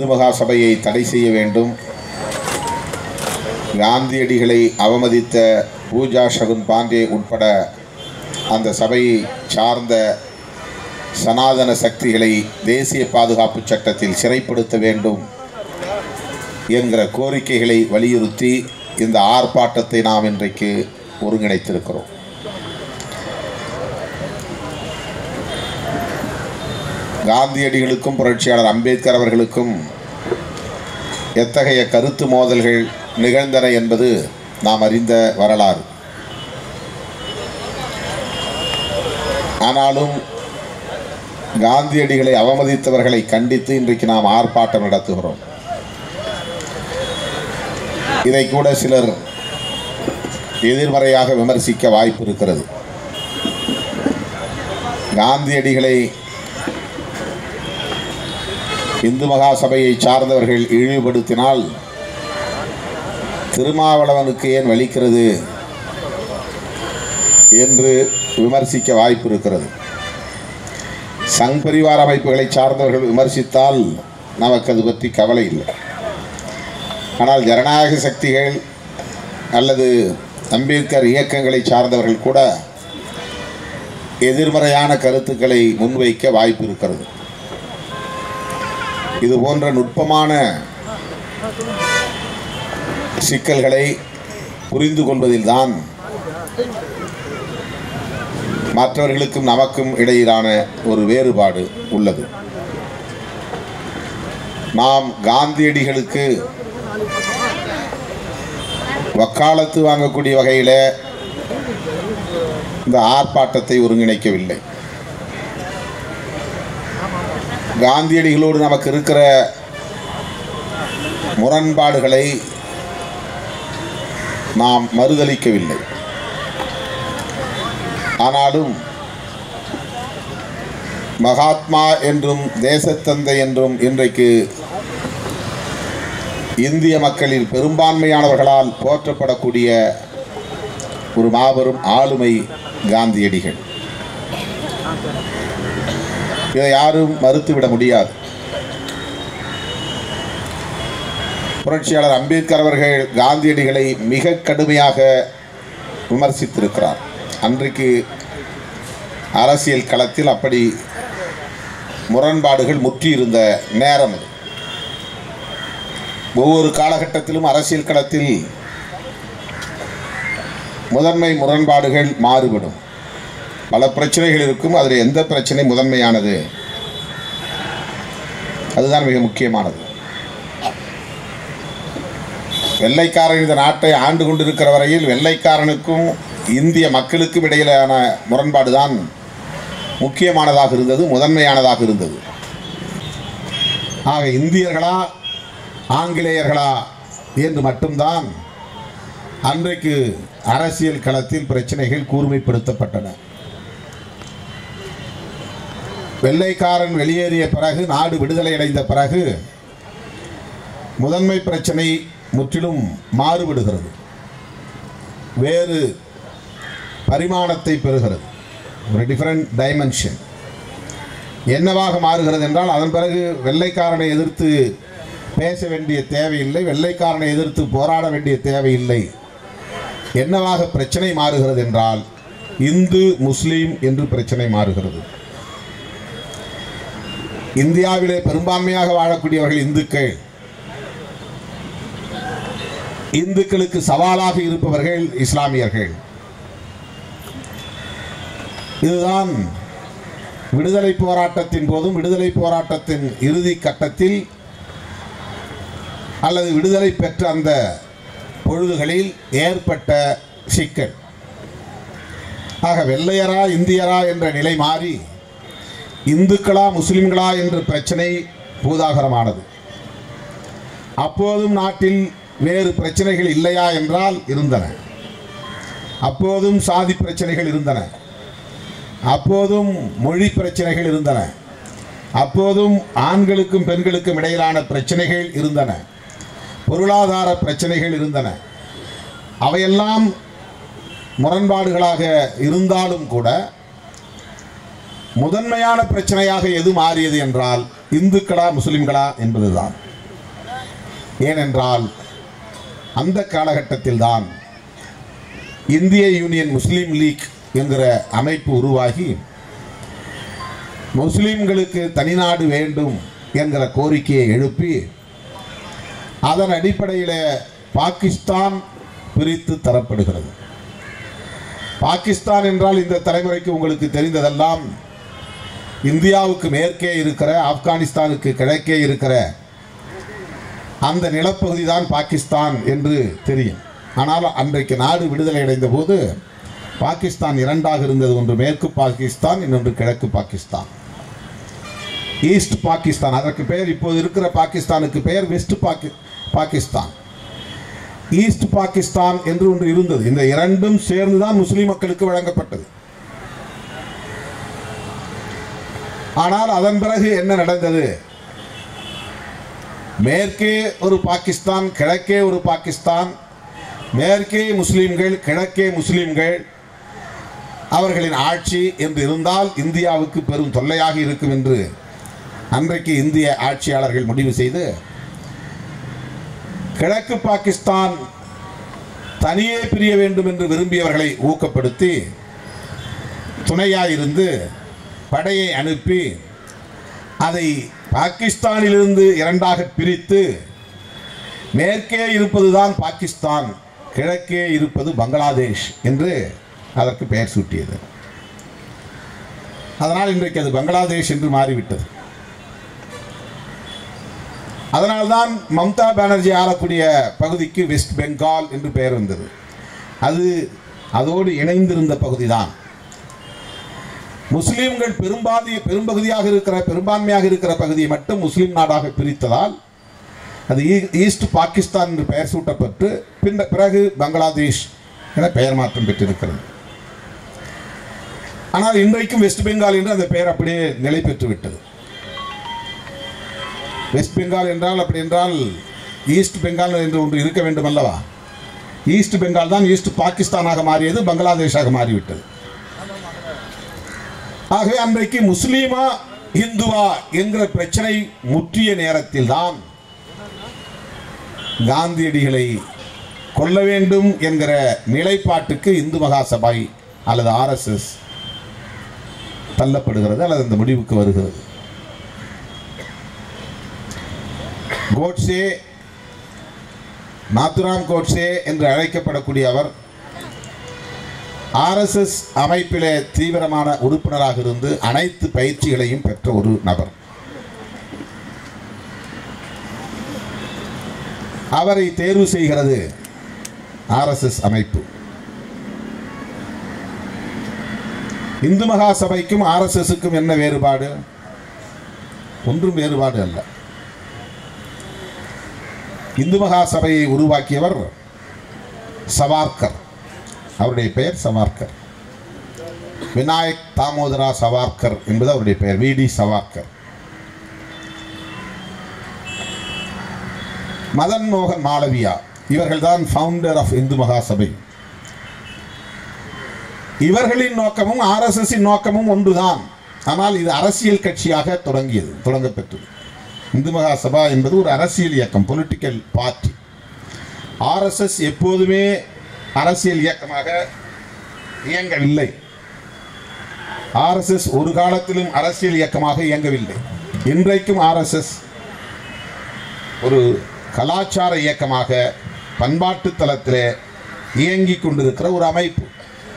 இந்து மகா சபையை தடை செய்ய வேண்டும் காந்தியடிகளை அவமதித்த பூஜா ஷகுன் பாண்டே உட்பட அந்த சபையை சார்ந்த சனாதன சக்திகளை தேசிய பாதுகாப்பு சட்டத்தில் சிறைப்படுத்த வேண்டும் என்கிற கோரிக்கைகளை வலியுறுத்தி இந்த ஆர்ப்பாட்டத்தை நாம் இன்றைக்கு ஒருங்கிணைத்திருக்கிறோம் காந்தியடிகளுக்கும் புரட்சியாளர் அம்பேத்கர் அவர்களுக்கும் எத்தகைய கருத்து மோதல்கள் நிகழ்ந்தன என்பது நாம் அறிந்த வரலாறு ஆனாலும் காந்தியடிகளை அவமதித்தவர்களை கண்டித்து இன்றைக்கு நாம் ஆர்ப்பாட்டம் நடத்துகிறோம் இதை கூட சிலர் எதிர்மறையாக விமர்சிக்க வாய்ப்பு இருக்கிறது காந்தியடிகளை இந்து மகா சபையை சார்ந்தவர்கள் இழிவுபடுத்தினால் திருமாவளவனுக்கு ஏன் வலிக்கிறது என்று விமர்சிக்க வாய்ப்பு இருக்கிறது சங் பரிவார அமைப்புகளை சார்ந்தவர்கள் விமர்சித்தால் நமக்கு அது பற்றி கவலை இல்லை ஆனால் ஜனநாயக சக்திகள் அல்லது அம்பேத்கர் இயக்கங்களை சார்ந்தவர்கள் கூட எதிர்மறையான கருத்துக்களை முன்வைக்க வாய்ப்பு இருக்கிறது இது போன்ற நுட்பமான சிக்கல்களை புரிந்து கொள்வதில்தான் மற்றவர்களுக்கும் நமக்கும் இடையிலான ஒரு வேறுபாடு உள்ளது நாம் காந்தியடிகளுக்கு வக்காலத்து வாங்கக்கூடிய வகையில் இந்த ஆர்ப்பாட்டத்தை ஒருங்கிணைக்கவில்லை காந்தியடிகளோடு நமக்கு இருக்கிற முரண்பாடுகளை நாம் மறுதளிக்கவில்லை ஆனாலும் மகாத்மா என்றும் தேசத்தந்தை என்றும் இன்றைக்கு இந்திய மக்களில் பெரும்பான்மையானவர்களால் போற்றப்படக்கூடிய ஒரு மாபெரும் ஆளுமை காந்தியடிகள் இதை யாரும் மறுத்துவிட முடியாது புரட்சியாளர் அம்பேத்கர் அவர்கள் காந்தியடிகளை மிக கடுமையாக விமர்சித்திருக்கிறார் அன்றைக்கு அரசியல் களத்தில் அப்படி முரண்பாடுகள் முற்றியிருந்த நேரம் அது ஒவ்வொரு காலகட்டத்திலும் அரசியல் களத்தில் முதன்மை முரண்பாடுகள் மாறுபடும் பல பிரச்சனைகள் இருக்கும் அதில் எந்த பிரச்சனை முதன்மையானது அதுதான் மிக முக்கியமானது வெள்ளைக்காரன் இந்த நாட்டை ஆண்டு கொண்டிருக்கிற வரையில் வெள்ளைக்காரனுக்கும் இந்திய மக்களுக்கும் இடையிலான முரண்பாடு தான் முக்கியமானதாக இருந்தது முதன்மையானதாக இருந்தது ஆக இந்தியர்களா ஆங்கிலேயர்களா என்று மட்டும்தான் அன்றைக்கு அரசியல் களத்தில் பிரச்சனைகள் கூர்மைப்படுத்தப்பட்டன வெள்ளைக்காரன் வெளியேறிய பிறகு நாடு விடுதலை அடைந்த பிறகு முதன்மை பிரச்சனை முற்றிலும் மாறுபடுகிறது வேறு பரிமாணத்தை பெறுகிறது ஒரு டிஃபரண்ட் டைமென்ஷன் என்னவாக மாறுகிறது என்றால் அதன் பிறகு வெள்ளைக்காரனை எதிர்த்து பேச வேண்டிய தேவையில்லை வெள்ளைக்காரனை எதிர்த்து போராட வேண்டிய தேவையில்லை என்னவாக பிரச்சனை மாறுகிறது என்றால் இந்து முஸ்லீம் என்று பிரச்சனை மாறுகிறது இந்தியாவிலே பெரும்பான்மையாக வாழக்கூடியவர்கள் இந்துக்கள் இந்துக்களுக்கு சவாலாக இருப்பவர்கள் இஸ்லாமியர்கள் இதுதான் விடுதலை போராட்டத்தின் போதும் விடுதலை போராட்டத்தின் இறுதி கட்டத்தில் அல்லது விடுதலை பெற்ற அந்த பொழுதுகளில் ஏற்பட்ட சிக்கல் ஆக வெள்ளையரா இந்தியரா என்ற நிலை மாறி இந்துக்களா முஸ்லிம்களா என்ற பிரச்சனை பூதாகரமானது அப்போதும் நாட்டில் வேறு பிரச்சனைகள் இல்லையா என்றால் இருந்தன அப்போதும் சாதி பிரச்சனைகள் இருந்தன அப்போதும் மொழி பிரச்சனைகள் இருந்தன அப்போதும் ஆண்களுக்கும் பெண்களுக்கும் இடையிலான பிரச்சனைகள் இருந்தன பொருளாதார பிரச்சனைகள் இருந்தன அவையெல்லாம் முரண்பாடுகளாக இருந்தாலும் கூட முதன்மையான பிரச்சனையாக எது மாறியது என்றால் இந்துக்களா முஸ்லிம்களா என்பதுதான் ஏனென்றால் அந்த காலகட்டத்தில்தான் இந்திய யூனியன் முஸ்லீம் லீக் என்கிற அமைப்பு உருவாகி முஸ்லிம்களுக்கு தனிநாடு வேண்டும் என்கிற கோரிக்கையை எழுப்பி அதன் அடிப்படையில் பாகிஸ்தான் பிரித்து தரப்படுகிறது பாகிஸ்தான் என்றால் இந்த தலைமுறைக்கு உங்களுக்கு தெரிந்ததெல்லாம் இந்தியாவுக்கு மேற்கே இருக்கிற ஆப்கானிஸ்தானுக்கு கிழக்கே இருக்கிற அந்த நிலப்பகுதி தான் பாகிஸ்தான் என்று தெரியும் ஆனால் அன்றைக்கு நாடு விடுதலை அடைந்த போது பாகிஸ்தான் இரண்டாக இருந்தது ஒன்று மேற்கு பாகிஸ்தான் இன்னொன்று கிழக்கு பாகிஸ்தான் ஈஸ்ட் பாகிஸ்தான் அதற்கு பெயர் இப்போது இருக்கிற பாகிஸ்தானுக்கு பெயர் வெஸ்ட் பாகி பாகிஸ்தான் ஈஸ்ட் பாகிஸ்தான் என்று ஒன்று இருந்தது இந்த இரண்டும் சேர்ந்துதான் முஸ்லிம் மக்களுக்கு வழங்கப்பட்டது ஆனால் அதன் பிறகு என்ன நடந்தது மேற்கே ஒரு பாகிஸ்தான் கிழக்கே ஒரு பாகிஸ்தான் மேற்கே முஸ்லிம்கள் கிழக்கே முஸ்லிம்கள் அவர்களின் ஆட்சி என்று இருந்தால் இந்தியாவுக்கு பெரும் தொல்லையாக இருக்கும் என்று அன்றைக்கு இந்திய ஆட்சியாளர்கள் முடிவு செய்து கிழக்கு பாகிஸ்தான் தனியே பிரிய வேண்டும் என்று விரும்பியவர்களை ஊக்கப்படுத்தி துணையாயிருந்து படையை அனுப்பி அதை பாகிஸ்தானிலிருந்து இரண்டாக பிரித்து மேற்கே இருப்பதுதான் பாகிஸ்தான் கிழக்கே இருப்பது பங்களாதேஷ் என்று அதற்கு பெயர் சூட்டியது அதனால் இன்றைக்கு அது பங்களாதேஷ் என்று மாறிவிட்டது அதனால்தான் மம்தா பானர்ஜி ஆளக்கூடிய பகுதிக்கு வெஸ்ட் பெங்கால் என்று பெயர் வந்தது அது அதோடு இணைந்திருந்த பகுதிதான் முஸ்லிம்கள் பெரும்பாதி பெரும்பகுதியாக இருக்கிற பெரும்பான்மையாக இருக்கிற பகுதியை மட்டும் முஸ்லிம் நாடாக பிரித்ததால் அது ஈ- ஈஸ்ட் பாகிஸ்தான் என்று பெயர் சூட்டப்பட்டு பின்ன பிறகு பங்களாதேஷ் என பெயர் மாற்றம் பெற்றிருக்கிறது ஆனால் இன்றைக்கும் வெஸ்ட் பெங்கால் என்று அந்த பெயர் அப்படியே நிலை பெற்று விட்டது வெஸ்ட் பெங்கால் என்றால் அப்படி என்றால் ஈஸ்ட் பெங்கால் என்று ஒன்று இருக்க வேண்டும் அல்லவா ஈஸ்ட் பெங்கால் தான் ஈஸ்ட் பாகிஸ்தானாக மாறியது பங்களாதேஷாக மாறிவிட்டது ஆகவே அன்றைக்கு முஸ்லீமா இந்துவா என்கிற பிரச்சனை முற்றிய நேரத்தில் தான் காந்தியடிகளை கொல்ல வேண்டும் என்கிற நிலைப்பாட்டுக்கு இந்து மகாசபை அல்லது ஆர்எஸ்எஸ் தள்ளப்படுகிறது அல்லது அந்த முடிவுக்கு வருகிறது கோட்ஸே நாத்துராம் கோட்ஸே என்று அழைக்கப்படக்கூடிய அவர் ஆர்எஸ்எஸ் அமைப்பிலே தீவிரமான உறுப்பினராக இருந்து அனைத்து பயிற்சிகளையும் பெற்ற ஒரு நபர் அவரை தேர்வு செய்கிறது ஆர்எஸ்எஸ் அமைப்பு இந்து மகா சபைக்கும் ஆர்எஸ்எஸ்க்கும் என்ன வேறுபாடு ஒன்றும் வேறுபாடு அல்ல இந்து மகா சபையை உருவாக்கியவர் சவார்கர் அவருடைய பெயர் சவார்கர் விநாயக் தாமோதரா சவார்கர் என்பது அவருடைய பெயர் வி டி சவார்கர் மதன் மோகன் மாளவியா இவர்கள்தான் ஃபவுண்டர் ஆஃப் இந்து மகாசபை இவர்களின் நோக்கமும் ஆர்எஸ்எஸ்ஸின் நோக்கமும் ஒன்றுதான் ஆனால் இது அரசியல் கட்சியாக தொடங்கியது தொடங்கப்பெற்றது இந்து மகாசபா என்பது ஒரு அரசியல் இயக்கம் பொலிட்டிக்கல் பார்ட்டி ஆர்எஸ்எஸ் எப்போதுமே அரசியல் இயக்கமாக இயங்கவில்லை ஆர்எஸ்எஸ் ஒரு காலத்திலும் அரசியல் இயக்கமாக இயங்கவில்லை இன்றைக்கும் ஆர்எஸ்எஸ் ஒரு கலாச்சார இயக்கமாக பண்பாட்டு தளத்திலே இயங்கிக் கொண்டிருக்கிற ஒரு அமைப்பு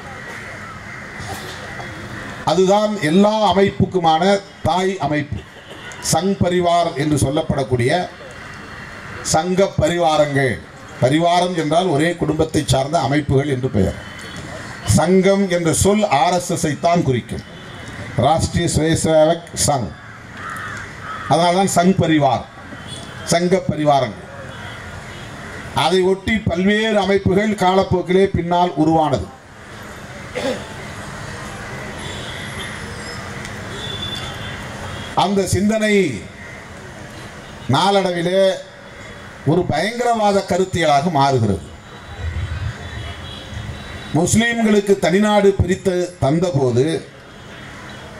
அதுதான் எல்லா அமைப்புக்குமான தாய் அமைப்பு சங் பரிவார் என்று சொல்லப்படக்கூடிய சங்க பரிவாரங்கள் பரிவாரம் என்றால் ஒரே குடும்பத்தை சார்ந்த அமைப்புகள் என்று பெயர் சங்கம் என்ற சொல் ஆர்எஸ்எஸ்ஐ தான் குறிக்கும் ராஷ்டிரிய சுயசேவக் சங் அதனால்தான் சங் பரிவார் சங்க பரிவாரங்கள் அதை ஒட்டி பல்வேறு அமைப்புகள் காலப்போக்கிலே பின்னால் உருவானது அந்த சிந்தனை நாளடைவிலே ஒரு பயங்கரவாத கருத்தியலாக மாறுகிறது முஸ்லிம்களுக்கு தனிநாடு பிரித்து தந்தபோது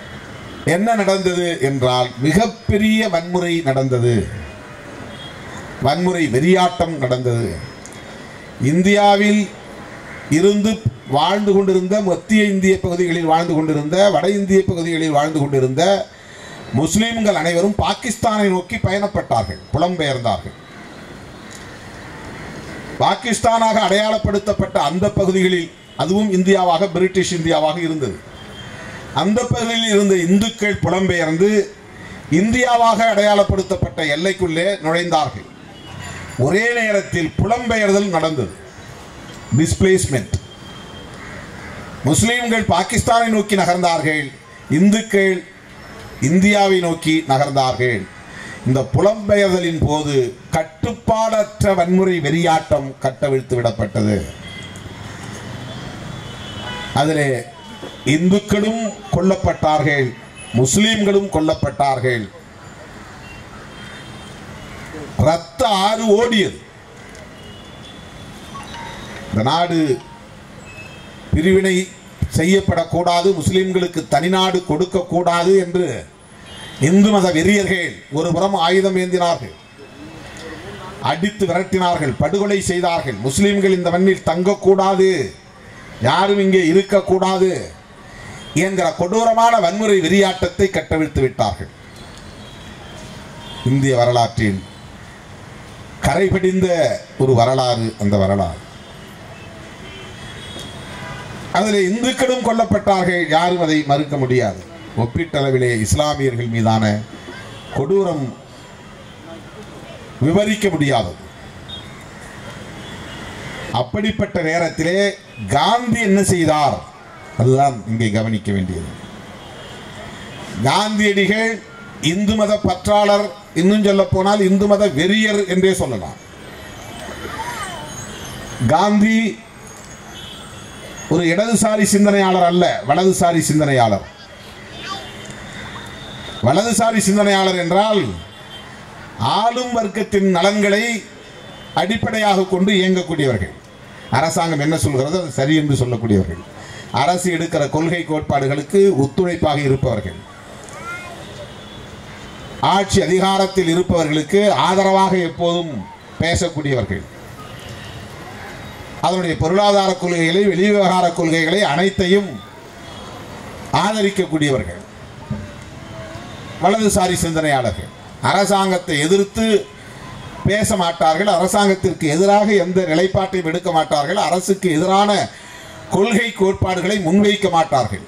என்ன நடந்தது என்றால் மிகப்பெரிய வன்முறை நடந்தது வன்முறை வெறியாட்டம் நடந்தது இந்தியாவில் இருந்து வாழ்ந்து கொண்டிருந்த மத்திய இந்திய பகுதிகளில் வாழ்ந்து கொண்டிருந்த வட இந்திய பகுதிகளில் வாழ்ந்து கொண்டிருந்த முஸ்லிம்கள் அனைவரும் பாகிஸ்தானை நோக்கி பயணப்பட்டார்கள் புலம்பெயர்ந்தார்கள் பாகிஸ்தானாக அடையாளப்படுத்தப்பட்ட அந்த பகுதிகளில் அதுவும் இந்தியாவாக பிரிட்டிஷ் இந்தியாவாக இருந்தது அந்த பகுதியில் இருந்த இந்துக்கள் புலம்பெயர்ந்து இந்தியாவாக அடையாளப்படுத்தப்பட்ட எல்லைக்குள்ளே நுழைந்தார்கள் ஒரே நேரத்தில் புலம்பெயர்தல் நடந்தது டிஸ்பிளேஸ்மெண்ட் முஸ்லிம்கள் பாகிஸ்தானை நோக்கி நகர்ந்தார்கள் இந்துக்கள் இந்தியாவை நோக்கி நகர்ந்தார்கள் இந்த புலம்பெயர்தலின் போது கட்டுப்பாடற்ற வன்முறை வெறியாட்டம் கட்டவிழ்த்து விடப்பட்டது அதிலே இந்துக்களும் கொல்லப்பட்டார்கள் முஸ்லிம்களும் கொல்லப்பட்டார்கள் ரத்த ஆறு ஓடியது இந்த நாடு பிரிவினை செய்யப்படக்கூடாது முஸ்லிம்களுக்கு தனிநாடு கொடுக்கக்கூடாது என்று இந்து மத வெறியர்கள் ஒரு புறம் ஆயுதம் ஏந்தினார்கள் அடித்து விரட்டினார்கள் படுகொலை செய்தார்கள் முஸ்லிம்கள் இந்த மண்ணில் தங்கக்கூடாது யாரும் இங்கே இருக்கக்கூடாது என்கிற கொடூரமான வன்முறை வெறியாட்டத்தை கட்டவிழ்த்து விட்டார்கள் இந்திய வரலாற்றில் கரைபிடிந்த ஒரு வரலாறு அந்த வரலாறு அதில் இந்துக்களும் கொல்லப்பட்டார்கள் யாரும் அதை மறுக்க முடியாது ஒப்பீட்டளவிலே இஸ்லாமியர்கள் மீதான கொடூரம் விவரிக்க முடியாதது அப்படிப்பட்ட நேரத்திலே காந்தி என்ன செய்தார் அதுதான் இங்கே கவனிக்க வேண்டியது காந்தியடிகள் இந்து மத பற்றாளர் இன்னும் சொல்ல போனால் இந்து மத வெறியர் என்றே சொல்லலாம் காந்தி ஒரு இடதுசாரி சிந்தனையாளர் அல்ல வலதுசாரி சிந்தனையாளர் வலதுசாரி சிந்தனையாளர் என்றால் ஆளும் வர்க்கத்தின் நலன்களை அடிப்படையாக கொண்டு இயங்கக்கூடியவர்கள் அரசாங்கம் என்ன சொல்கிறதோ அது சரி என்று சொல்லக்கூடியவர்கள் அரசு எடுக்கிற கொள்கை கோட்பாடுகளுக்கு ஒத்துழைப்பாக இருப்பவர்கள் ஆட்சி அதிகாரத்தில் இருப்பவர்களுக்கு ஆதரவாக எப்போதும் பேசக்கூடியவர்கள் அதனுடைய பொருளாதார கொள்கைகளை வெளிவிவகார கொள்கைகளை அனைத்தையும் ஆதரிக்கக்கூடியவர்கள் வலதுசாரி சிந்தனையாளர்கள் அரசாங்கத்தை எதிர்த்து பேச மாட்டார்கள் அரசாங்கத்திற்கு எதிராக எந்த நிலைப்பாட்டையும் எடுக்க மாட்டார்கள் அரசுக்கு எதிரான கொள்கை கோட்பாடுகளை முன்வைக்க மாட்டார்கள்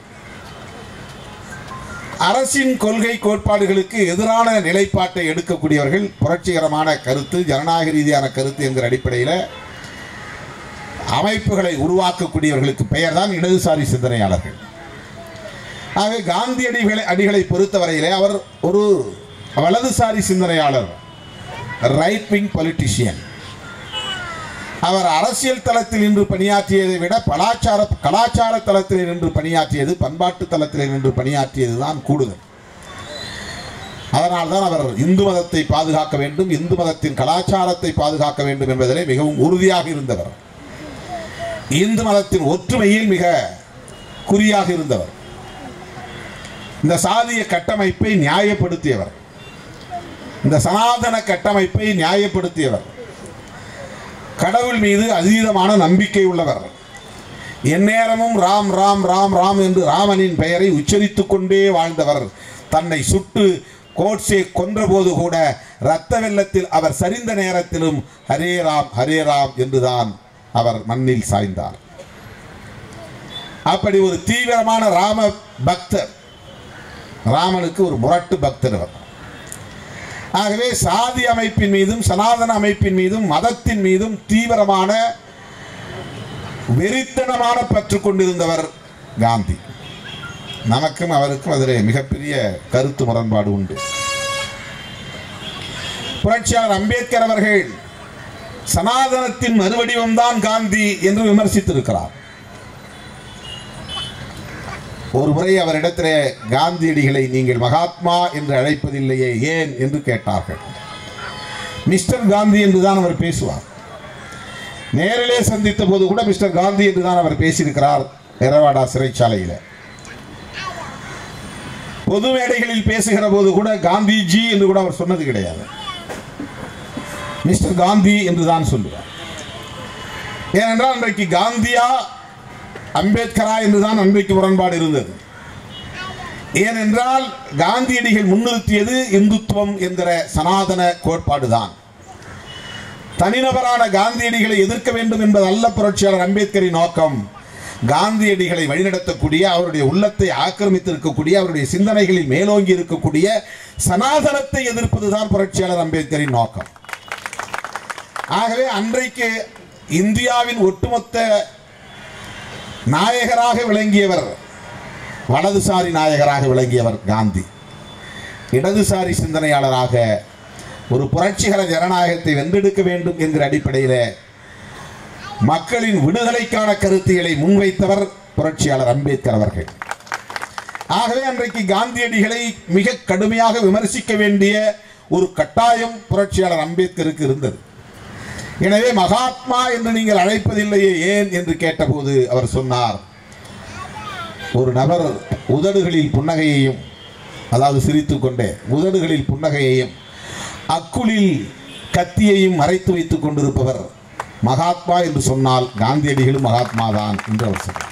அரசின் கொள்கை கோட்பாடுகளுக்கு எதிரான நிலைப்பாட்டை எடுக்கக்கூடியவர்கள் புரட்சிகரமான கருத்து ஜனநாயக ரீதியான கருத்து என்கிற அடிப்படையில் அமைப்புகளை உருவாக்கக்கூடியவர்களுக்கு பெயர் தான் இடதுசாரி சிந்தனையாளர்கள் ஆகவே காந்தியடிகளை அடிகளை பொறுத்தவரையிலே அவர் ஒரு வலதுசாரி சிந்தனையாளர் ரைட் விங் பொலிட்டிஷியன் அவர் அரசியல் தளத்தில் நின்று பணியாற்றியதை விட கலாச்சார கலாச்சார தளத்தில் நின்று பணியாற்றியது பண்பாட்டு தளத்தில் நின்று பணியாற்றியது தான் கூடுதல் அதனால்தான் அவர் இந்து மதத்தை பாதுகாக்க வேண்டும் இந்து மதத்தின் கலாச்சாரத்தை பாதுகாக்க வேண்டும் என்பதிலே மிகவும் உறுதியாக இருந்தவர் இந்து மதத்தின் ஒற்றுமையில் மிக குறியாக இருந்தவர் இந்த சாதிய கட்டமைப்பை நியாயப்படுத்தியவர் இந்த சனாதன கட்டமைப்பை நியாயப்படுத்தியவர் கடவுள் மீது அதீதமான நம்பிக்கை உள்ளவர் எந்நேரமும் ராம் ராம் ராம் ராம் என்று ராமனின் பெயரை உச்சரித்துக் கொண்டே வாழ்ந்தவர் தன்னை சுட்டு கோட்சே கொன்றபோது கூட இரத்த வெள்ளத்தில் அவர் சரிந்த நேரத்திலும் ஹரே ராம் ஹரே ராம் என்றுதான் அவர் மண்ணில் சாய்ந்தார் அப்படி ஒரு தீவிரமான ராம பக்தர் ராமனுக்கு ஒரு முரட்டு பக்தர் அவர் ஆகவே சாதி அமைப்பின் மீதும் சனாதன அமைப்பின் மீதும் மதத்தின் மீதும் தீவிரமான வெறித்தனமான பற்று கொண்டிருந்தவர் காந்தி நமக்கும் அவருக்கும் அதில் மிகப்பெரிய கருத்து முரண்பாடு உண்டு புரட்சியாளர் அம்பேத்கர் அவர்கள் சனாதனத்தின் மறுவடிவம்தான் காந்தி என்று விமர்சித்திருக்கிறார் ஒரு முறை அவரிடத்திலே காந்தியடிகளை நீங்கள் மகாத்மா என்று அழைப்பதில்லையே ஏன் என்று கேட்டார்கள் மிஸ்டர் காந்தி என்று தான் அவர் பேசுவார் நேரிலே சந்தித்த போது கூட மிஸ்டர் காந்தி என்று தான் அவர் பேசியிருக்கிறார் எரவாடா சிறைச்சாலையில் பொது மேடைகளில் பேசுகிற போது கூட காந்திஜி என்று கூட அவர் சொன்னது கிடையாது மிஸ்டர் காந்தி என்று தான் சொல்லுவார் ஏனென்றால் அன்றைக்கு காந்தியா அம்பேத்கரா என்றுதான் அன்றைக்கு முரண்பாடு இருந்தது ஏனென்றால் காந்தியடிகள் முன்னிறுத்தியது இந்துத்துவம் என்கிற சனாதன கோட்பாடுதான் தனிநபரான காந்தியடிகளை எதிர்க்க வேண்டும் என்பது அல்ல புரட்சியாளர் அம்பேத்கரின் நோக்கம் காந்தியடிகளை வழிநடத்தக்கூடிய அவருடைய உள்ளத்தை ஆக்கிரமித்திருக்கக்கூடிய அவருடைய சிந்தனைகளில் மேலோங்கி இருக்கக்கூடிய சனாதனத்தை எதிர்ப்பதுதான் புரட்சியாளர் அம்பேத்கரின் நோக்கம் ஆகவே அன்றைக்கு இந்தியாவின் ஒட்டுமொத்த நாயகராக விளங்கியவர் வலதுசாரி நாயகராக விளங்கியவர் காந்தி இடதுசாரி சிந்தனையாளராக ஒரு புரட்சிகர ஜனநாயகத்தை வென்றெடுக்க வேண்டும் என்கிற அடிப்படையில் மக்களின் விடுதலைக்கான கருத்தியலை முன்வைத்தவர் புரட்சியாளர் அம்பேத்கர் அவர்கள் ஆகவே அன்றைக்கு காந்தியடிகளை மிக கடுமையாக விமர்சிக்க வேண்டிய ஒரு கட்டாயம் புரட்சியாளர் அம்பேத்கருக்கு இருந்தது எனவே மகாத்மா என்று நீங்கள் அழைப்பதில்லையே ஏன் என்று கேட்டபோது அவர் சொன்னார் ஒரு நபர் உதடுகளில் புன்னகையையும் அதாவது சிரித்துக்கொண்டே உதடுகளில் புன்னகையையும் அக்குளில் கத்தியையும் மறைத்து வைத்துக் கொண்டிருப்பவர் மகாத்மா என்று சொன்னால் காந்தியடிகளும் மகாத்மா தான் என்று அவர் சொன்னார்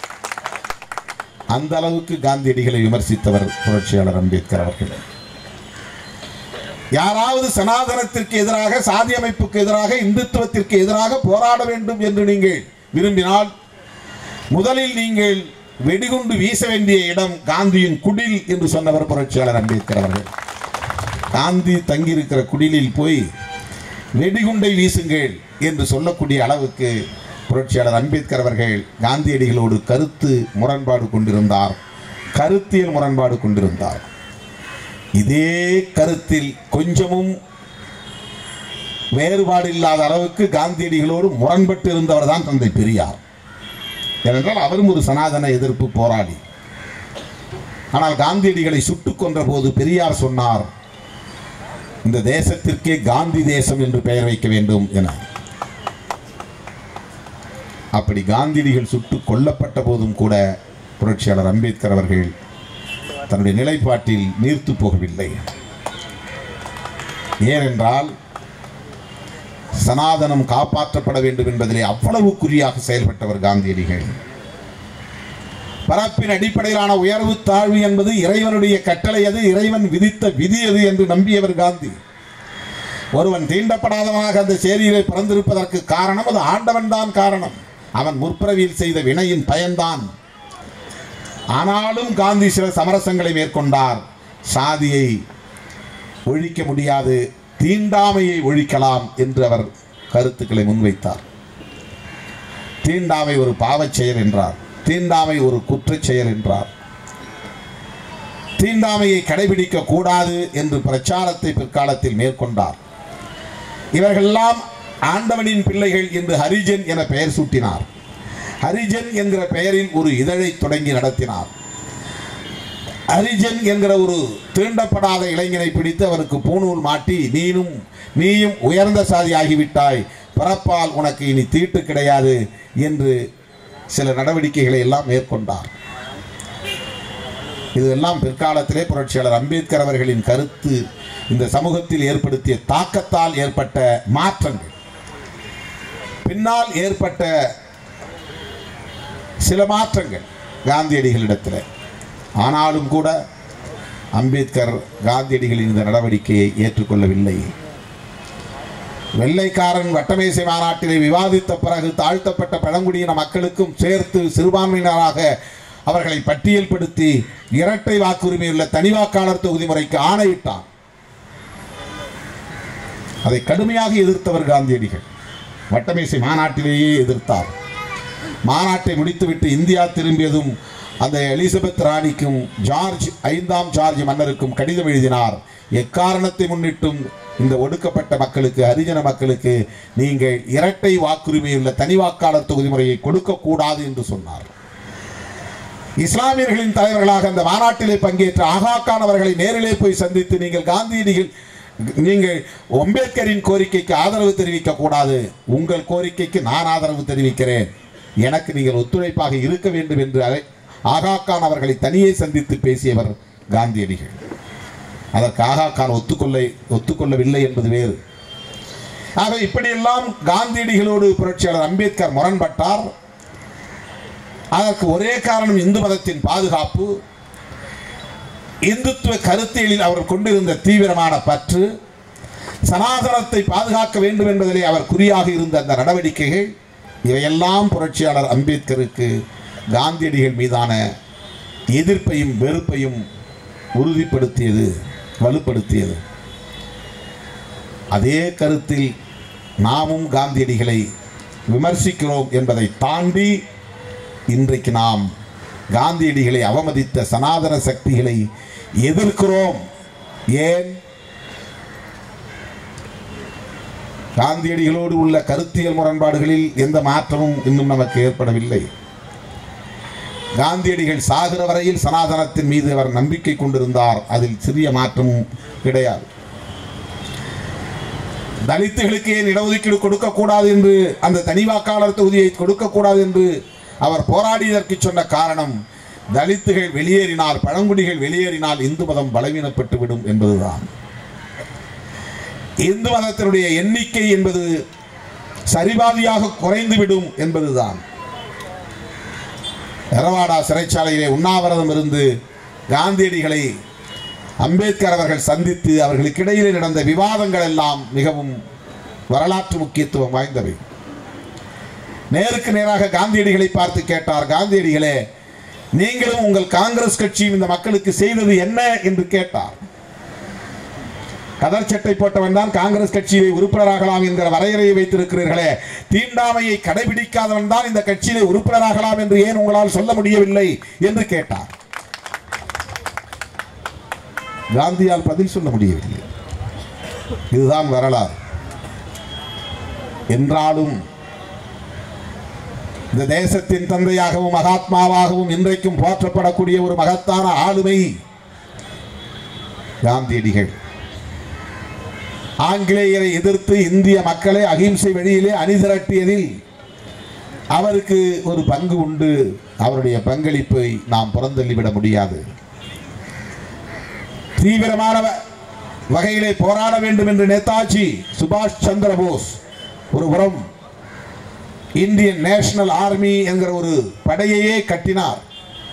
அந்த அளவுக்கு காந்தியடிகளை விமர்சித்தவர் புரட்சியாளர் அம்பேத்கர் அவர்கள் யாராவது சனாதனத்திற்கு எதிராக சாதி அமைப்புக்கு எதிராக இந்துத்துவத்திற்கு எதிராக போராட வேண்டும் என்று நீங்கள் விரும்பினால் முதலில் நீங்கள் வெடிகுண்டு வீச வேண்டிய இடம் காந்தியின் குடில் என்று சொன்னவர் புரட்சியாளர் அம்பேத்கர் அவர்கள் காந்தி தங்கியிருக்கிற குடிலில் போய் வெடிகுண்டை வீசுங்கள் என்று சொல்லக்கூடிய அளவுக்கு புரட்சியாளர் அம்பேத்கர் அவர்கள் காந்தியடிகளோடு கருத்து முரண்பாடு கொண்டிருந்தார் கருத்தியல் முரண்பாடு கொண்டிருந்தார் இதே கருத்தில் கொஞ்சமும் வேறுபாடு இல்லாத அளவுக்கு காந்தியடிகளோடு முரண்பட்டு இருந்தவர் தான் தந்தை பெரியார் ஏனென்றால் அவரும் ஒரு சனாதன எதிர்ப்பு போராளி ஆனால் காந்தியடிகளை சுட்டுக் கொன்ற போது பெரியார் சொன்னார் இந்த தேசத்திற்கே காந்தி தேசம் என்று பெயர் வைக்க வேண்டும் என அப்படி காந்தியடிகள் சுட்டுக் கொல்லப்பட்ட போதும் கூட புரட்சியாளர் அம்பேத்கர் அவர்கள் தன்னுடைய நிலைப்பாட்டில் நீர்த்து போகவில்லை ஏனென்றால் சனாதனம் காப்பாற்றப்பட வேண்டும் என்பதிலே அவ்வளவு குறியாக செயல்பட்டவர் காந்தியடிகள் பரப்பின் அடிப்படையிலான உயர்வு தாழ்வு என்பது இறைவனுடைய கட்டளை அது இறைவன் விதித்த விதி அது என்று நம்பியவர் காந்தி ஒருவன் தீண்டப்படாதவனாக அந்த சேரியிலே பிறந்திருப்பதற்கு காரணம் அது ஆண்டவன் தான் காரணம் அவன் முற்பிறவியில் செய்த வினையின் பயன்தான் ஆனாலும் காந்தி சில சமரசங்களை மேற்கொண்டார் சாதியை ஒழிக்க முடியாது தீண்டாமையை ஒழிக்கலாம் என்று அவர் கருத்துக்களை முன்வைத்தார் தீண்டாமை ஒரு பாவச் செயல் என்றார் தீண்டாமை ஒரு குற்றச் செயல் என்றார் தீண்டாமையை கடைபிடிக்க கூடாது என்று பிரச்சாரத்தை பிற்காலத்தில் மேற்கொண்டார் இவர்களெல்லாம் ஆண்டவனின் பிள்ளைகள் என்று ஹரிஜன் என பெயர் சூட்டினார் ஹரிஜன் என்கிற பெயரில் ஒரு இதழை தொடங்கி நடத்தினார் ஹரிஜன் என்கிற ஒரு தீண்டப்படாத இளைஞனை பிடித்து அவருக்கு பூணூல் மாட்டி நீனும் நீயும் உயர்ந்த சாதி ஆகிவிட்டாய் பிறப்பால் உனக்கு இனி தீட்டு கிடையாது என்று சில நடவடிக்கைகளை எல்லாம் மேற்கொண்டார் இதெல்லாம் பிற்காலத்திலே புரட்சியாளர் அம்பேத்கர் அவர்களின் கருத்து இந்த சமூகத்தில் ஏற்படுத்திய தாக்கத்தால் ஏற்பட்ட மாற்றங்கள் பின்னால் ஏற்பட்ட சில மாற்றங்கள் காந்தியடிகளிடத்தில் ஆனாலும் கூட அம்பேத்கர் காந்தியடிகளின் இந்த நடவடிக்கையை ஏற்றுக்கொள்ளவில்லை வெள்ளைக்காரன் வட்டமேசை மாநாட்டிலே விவாதித்த பிறகு தாழ்த்தப்பட்ட பழங்குடியின மக்களுக்கும் சேர்த்து சிறுபான்மையினராக அவர்களை பட்டியல்படுத்தி இரட்டை வாக்குரிமையுள்ள தனி வாக்காளர் தொகுதி முறைக்கு ஆணையிட்டான் அதை கடுமையாக எதிர்த்தவர் காந்தியடிகள் வட்டமேசை மாநாட்டிலேயே எதிர்த்தார் மாநாட்டை முடித்துவிட்டு இந்தியா திரும்பியதும் அந்த எலிசபெத் ராணிக்கும் ஜார்ஜ் ஐந்தாம் ஜார்ஜ் மன்னருக்கும் கடிதம் எழுதினார் எக்காரணத்தை முன்னிட்டும் இந்த ஒடுக்கப்பட்ட மக்களுக்கு ஹரிஜன மக்களுக்கு நீங்கள் இரட்டை வாக்குரிமையுள்ள தனி வாக்காளர் தொகுதி முறையை கொடுக்கக்கூடாது என்று சொன்னார் இஸ்லாமியர்களின் தலைவர்களாக அந்த மாநாட்டிலே பங்கேற்ற ஆகா கான் அவர்களை நேரிலே போய் சந்தித்து நீங்கள் காந்தியடிகள் நீங்கள் அம்பேத்கரின் கோரிக்கைக்கு ஆதரவு தெரிவிக்க கூடாது உங்கள் கோரிக்கைக்கு நான் ஆதரவு தெரிவிக்கிறேன் எனக்கு நீங்கள் ஒத்துழைப்பாக இருக்க வேண்டும் என்று அழை ஆகா கான் அவர்களை தனியே சந்தித்து பேசியவர் காந்தியடிகள் அதற்கு ஆகா கான் ஒத்துக்கொள்ள ஒத்துக்கொள்ளவில்லை என்பது வேறு ஆக இப்படியெல்லாம் காந்தியடிகளோடு புரட்சியாளர் அம்பேத்கர் முரண்பட்டார் அதற்கு ஒரே காரணம் இந்து மதத்தின் பாதுகாப்பு இந்துத்துவ கருத்தியலில் அவர் கொண்டிருந்த தீவிரமான பற்று சனாதனத்தை பாதுகாக்க வேண்டும் என்பதிலே அவர் குறியாக இருந்த அந்த நடவடிக்கைகள் இவையெல்லாம் புரட்சியாளர் அம்பேத்கருக்கு காந்தியடிகள் மீதான எதிர்ப்பையும் வெறுப்பையும் உறுதிப்படுத்தியது வலுப்படுத்தியது அதே கருத்தில் நாமும் காந்தியடிகளை விமர்சிக்கிறோம் என்பதை தாண்டி இன்றைக்கு நாம் காந்தியடிகளை அவமதித்த சனாதன சக்திகளை எதிர்க்கிறோம் ஏன் காந்தியடிகளோடு உள்ள கருத்தியல் முரண்பாடுகளில் எந்த மாற்றமும் இன்னும் நமக்கு ஏற்படவில்லை காந்தியடிகள் சாகிற வரையில் சனாதனத்தின் மீது அவர் நம்பிக்கை கொண்டிருந்தார் அதில் சிறிய மாற்றமும் கிடையாது தலித்துகளுக்கு ஏன் இடஒதுக்கீடு கொடுக்கக்கூடாது என்று அந்த தனி வாக்காளர் தொகுதியை கொடுக்கக்கூடாது என்று அவர் போராடியதற்கு சொன்ன காரணம் தலித்துகள் வெளியேறினால் பழங்குடிகள் வெளியேறினால் இந்து மதம் பலவீனப்பட்டு விடும் என்பதுதான் இந்து மதத்தினுடைய எண்ணிக்கை என்பது சரிபாதியாக குறைந்துவிடும் என்பதுதான் எரவாடா சிறைச்சாலையிலே உண்ணாவிரதம் இருந்து காந்தியடிகளை அம்பேத்கர் அவர்கள் சந்தித்து அவர்களுக்கு இடையிலே நடந்த விவாதங்கள் எல்லாம் மிகவும் வரலாற்று முக்கியத்துவம் வாய்ந்தவை நேருக்கு நேராக காந்தியடிகளை பார்த்து கேட்டார் காந்தியடிகளே நீங்களும் உங்கள் காங்கிரஸ் கட்சியும் இந்த மக்களுக்கு செய்தது என்ன என்று கேட்டார் கதர் சட்டை போட்டவன் தான் காங்கிரஸ் கட்சியிலே உறுப்பினராகலாம் என்கிற வரையறையை வைத்திருக்கிறீர்களே தீண்டாமையை கடைபிடிக்காதவன் தான் இந்த கட்சியிலே உறுப்பினராகலாம் என்று ஏன் உங்களால் சொல்ல முடியவில்லை என்று கேட்டார் காந்தியால் பதில் சொல்ல முடியவில்லை இதுதான் வரலாறு என்றாலும் இந்த தேசத்தின் தந்தையாகவும் மகாத்மாவாகவும் இன்றைக்கும் போற்றப்படக்கூடிய ஒரு மகத்தான ஆளுமை காந்தியடிகள் ஆங்கிலேயரை எதிர்த்து இந்திய மக்களை அகிம்சை வழியிலே அணிதிரட்டியதில் அவருக்கு ஒரு பங்கு உண்டு அவருடைய பங்களிப்பை நாம் புறந்தள்ளிவிட முடியாது தீவிரமான வ- வகையிலே போராட வேண்டும் என்று நேதாஜி சுபாஷ் சந்திர போஸ் ஒரு புறம் இந்தியன் நேஷனல் ஆர்மி என்கிற ஒரு படையையே கட்டினார்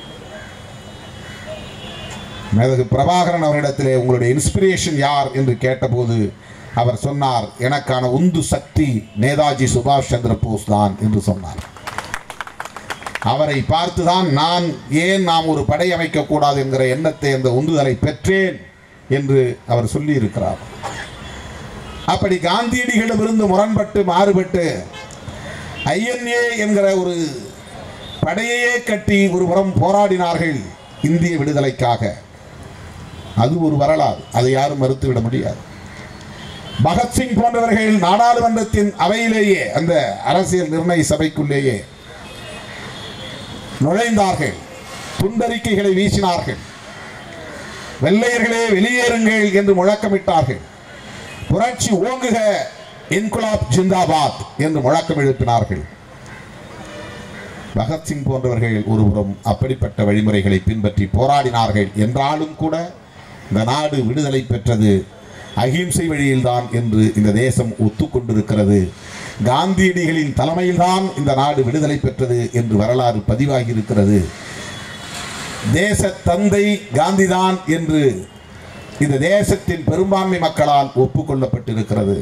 மேதகு பிரபாகரன் அவரிடத்திலே உங்களுடைய இன்ஸ்பிரேஷன் யார் என்று கேட்டபோது அவர் சொன்னார் எனக்கான உந்து சக்தி நேதாஜி சுபாஷ் சந்திர போஸ் தான் என்று சொன்னார் அவரை பார்த்துதான் நான் ஏன் நாம் ஒரு படை அமைக்க கூடாது என்கிற எண்ணத்தை அந்த உந்துதலை பெற்றேன் என்று அவர் சொல்லி இருக்கிறார் அப்படி காந்தியடிகளிடமிருந்து முரண்பட்டு மாறுபட்டு ஐஎன்ஏ என்கிற ஒரு படையையே கட்டி ஒரு புறம் போராடினார்கள் இந்திய விடுதலைக்காக அது ஒரு வரலாறு அதை யாரும் மறுத்துவிட முடியாது பகத்சிங் போன்றவர்கள் நாடாளுமன்றத்தின் அவையிலேயே அந்த அரசியல் நிர்ணய சபைக்குள்ளேயே நுழைந்தார்கள் துண்டறிக்கைகளை வீசினார்கள் வெள்ளையர்களே வெளியேறுங்கள் என்று முழக்கமிட்டார்கள் புரட்சி ஓங்குக இன்குலாப் ஜிந்தாபாத் என்று முழக்கம் எழுப்பினார்கள் பகத்சிங் போன்றவர்கள் ஒருபுறம் அப்படிப்பட்ட வழிமுறைகளை பின்பற்றி போராடினார்கள் என்றாலும் கூட இந்த நாடு விடுதலை பெற்றது அகிம்சை வழியில்தான் என்று இந்த தேசம் ஒத்துக்கொண்டிருக்கிறது காந்தியடிகளின் தலைமையில்தான் இந்த நாடு விடுதலை பெற்றது என்று வரலாறு பதிவாகி இருக்கிறது தேச தந்தை காந்திதான் என்று இந்த தேசத்தின் பெரும்பான்மை மக்களால் ஒப்புக்கொள்ளப்பட்டிருக்கிறது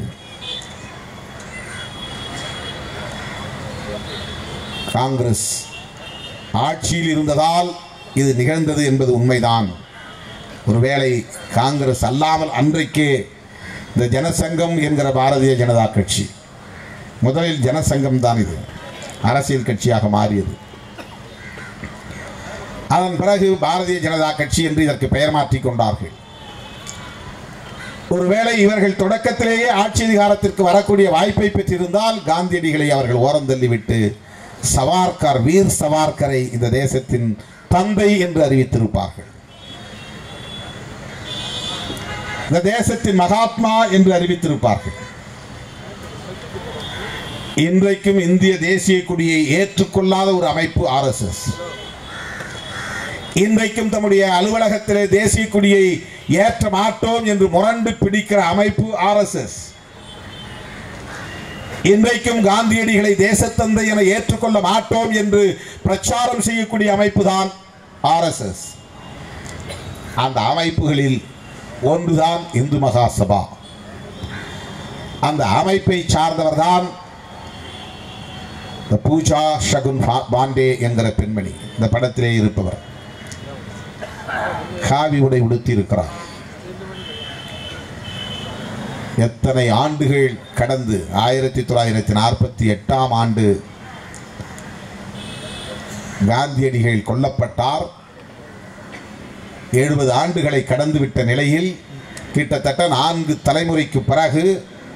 காங்கிரஸ் ஆட்சியில் இருந்ததால் இது நிகழ்ந்தது என்பது உண்மைதான் ஒருவேளை காங்கிரஸ் அல்லாமல் அன்றைக்கே இந்த ஜனசங்கம் என்கிற பாரதிய ஜனதா கட்சி முதலில் ஜனசங்கம் தான் இது அரசியல் கட்சியாக மாறியது அதன் பிறகு பாரதிய ஜனதா கட்சி என்று இதற்கு பெயர் மாற்றிக் கொண்டார்கள் ஒருவேளை இவர்கள் தொடக்கத்திலேயே ஆட்சி அதிகாரத்திற்கு வரக்கூடிய வாய்ப்பை பெற்றிருந்தால் காந்தியடிகளை அவர்கள் ஓரம் தள்ளிவிட்டு சவார்கர் வீர் சவார்கரை இந்த தேசத்தின் தந்தை என்று அறிவித்திருப்பார்கள் இந்த தேசத்தின் மகாத்மா என்று அறிவித்திருப்பார்கள் இன்றைக்கும் இந்திய தேசிய கொடியை ஏற்றுக்கொள்ளாத ஒரு அமைப்பு ஆர்எஸ்எஸ் இன்றைக்கும் தம்முடைய அலுவலகத்திலே தேசிய கொடியை ஏற்ற மாட்டோம் என்று முரண்டு பிடிக்கிற அமைப்பு ஆர்எஸ்எஸ் இன்றைக்கும் காந்தியடிகளை தேசத்தந்தை என ஏற்றுக்கொள்ள மாட்டோம் என்று பிரச்சாரம் செய்யக்கூடிய அமைப்பு தான் ஆர்எஸ்எஸ் அந்த அமைப்புகளில் ஒன்றுதான் இந்து மகாசபா அந்த அமைப்பை சார்ந்தவர்தான் இந்த பூஜா ஷகுன் பா- பாண்டே என்கிற பெண்மணி இந்த படத்திலே இருப்பவர் காவி உடை உடுத்தி இருக்கிறார் எத்தனை ஆண்டுகள் கடந்து ஆயிரத்தி தொள்ளாயிரத்தி நாற்பத்தி எட்டாம் ஆண்டு காந்தியடிகள் கொல்லப்பட்டார் எழுபது ஆண்டுகளை கடந்துவிட்ட நிலையில் கிட்டத்தட்ட நான்கு தலைமுறைக்கு பிறகு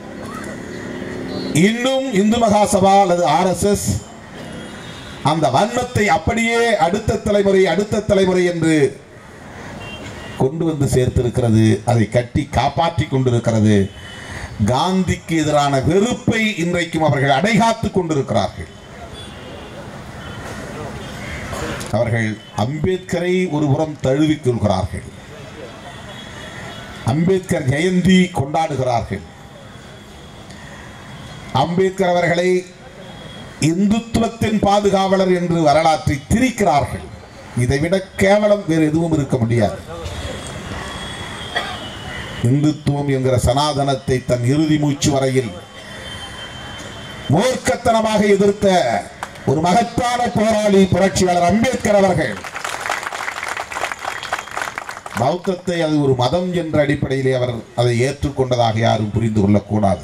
இன்னும் இந்து மகாசபா அல்லது ஆர்எஸ்எஸ் அந்த வன்மத்தை அப்படியே அடுத்த தலைமுறை அடுத்த தலைமுறை என்று கொண்டு வந்து சேர்த்திருக்கிறது அதை கட்டி காப்பாற்றி கொண்டிருக்கிறது காந்திக்கு எதிரான வெறுப்பை இன்றைக்கும் அவர்கள் அடைகாத்துக் கொண்டிருக்கிறார்கள் அவர்கள் அம்பேத்கரை ஒருபுறம் தழுவிக் கொள்கிறார்கள் அம்பேத்கர் ஜெயந்தி கொண்டாடுகிறார்கள் அம்பேத்கர் அவர்களை இந்துத்துவத்தின் பாதுகாவலர் என்று வரலாற்றை திரிக்கிறார்கள் இதைவிட கேவலம் வேறு எதுவும் இருக்க முடியாது இந்துத்துவம் என்கிற சனாதனத்தை தன் இறுதி மூச்சு வரையில் மூர்க்கத்தனமாக எதிர்த்த ஒரு மகத்தான போராளி புரட்சியாளர் அம்பேத்கர் அவர்கள் பௌத்தத்தை அது ஒரு மதம் என்ற அடிப்படையிலே அவர் அதை ஏற்றுக்கொண்டதாக யாரும் புரிந்து கொள்ளக்கூடாது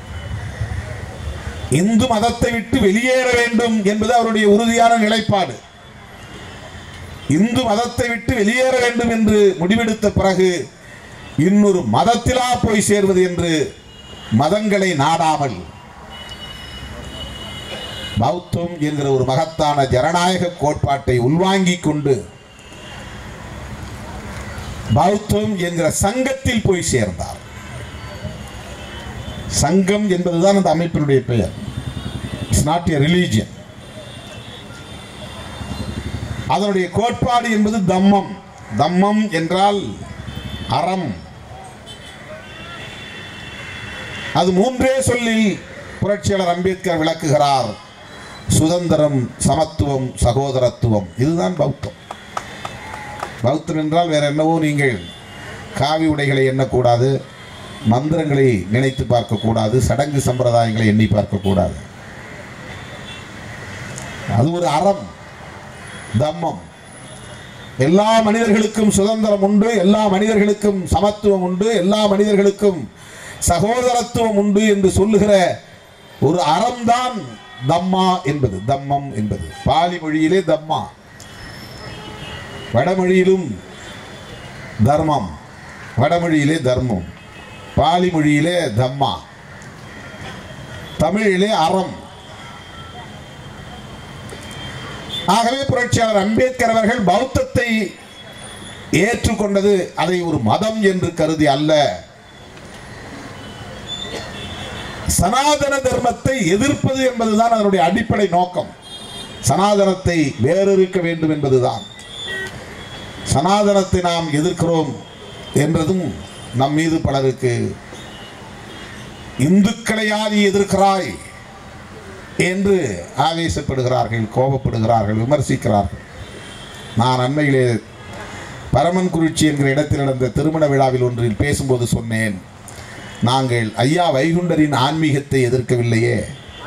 இந்து மதத்தை விட்டு வெளியேற வேண்டும் என்பது அவருடைய உறுதியான நிலைப்பாடு இந்து மதத்தை விட்டு வெளியேற வேண்டும் என்று முடிவெடுத்த பிறகு இன்னொரு மதத்திலா போய் சேர்வது என்று மதங்களை நாடாமல் பௌத்தம் என்கிற ஒரு மகத்தான ஜனநாயக கோட்பாட்டை உள்வாங்கிக் கொண்டு பௌத்தம் என்கிற சங்கத்தில் போய் சேர்ந்தார் சங்கம் என்பதுதான் அந்த அமைப்பினுடைய பெயர் இட்ஸ் நாட் எ ரிலீஜியன் அதனுடைய கோட்பாடு என்பது தம்மம் தம்மம் என்றால் அறம் அது மூன்றே சொல்லில் புரட்சியாளர் அம்பேத்கர் விளக்குகிறார் சுதந்திரம் சமத்துவம் சகோதரத்துவம் இதுதான் பௌத்தம் பௌத்தம் என்றால் வேற என்னவோ நீங்கள் காவி உடைகளை எண்ணக்கூடாது மந்திரங்களை நினைத்து பார்க்கக்கூடாது சடங்கு சம்பிரதாயங்களை எண்ணி பார்க்கக்கூடாது அது ஒரு அறம் தம்மம் எல்லா மனிதர்களுக்கும் சுதந்திரம் உண்டு எல்லா மனிதர்களுக்கும் சமத்துவம் உண்டு எல்லா மனிதர்களுக்கும் சகோதரத்துவம் உண்டு என்று சொல்லுகிற ஒரு அறம்தான் தம்மா என்பது தம்மம் என்பது பாலி மொழியிலே தம்மா வடமொழியிலும் தர்மம் வடமொழியிலே தர்மம் பாலி மொழியிலே தம்மா தமிழிலே அறம் ஆகவே புரட்சியாளர் அம்பேத்கர் அவர்கள் பௌத்தத்தை ஏற்றுக்கொண்டது அதை ஒரு மதம் என்று கருதி அல்ல சனாதன தர்மத்தை எதிர்ப்பது என்பதுதான் அதனுடைய அடிப்படை நோக்கம் சனாதனத்தை வேறறுக்க வேண்டும் என்பதுதான் சனாதனத்தை நாம் எதிர்க்கிறோம் என்றதும் நம் மீது பலருக்கு இந்துக்களையா நீ எதிர்க்கிறாய் என்று ஆவேசப்படுகிறார்கள் கோபப்படுகிறார்கள் விமர்சிக்கிறார்கள் நான் அண்மையிலே பரமன் குறிச்சி என்கிற இடத்தில் நடந்த திருமண விழாவில் ஒன்றில் பேசும்போது சொன்னேன் நாங்கள் ஐயா வைகுண்டரின் ஆன்மீகத்தை எதிர்க்கவில்லையே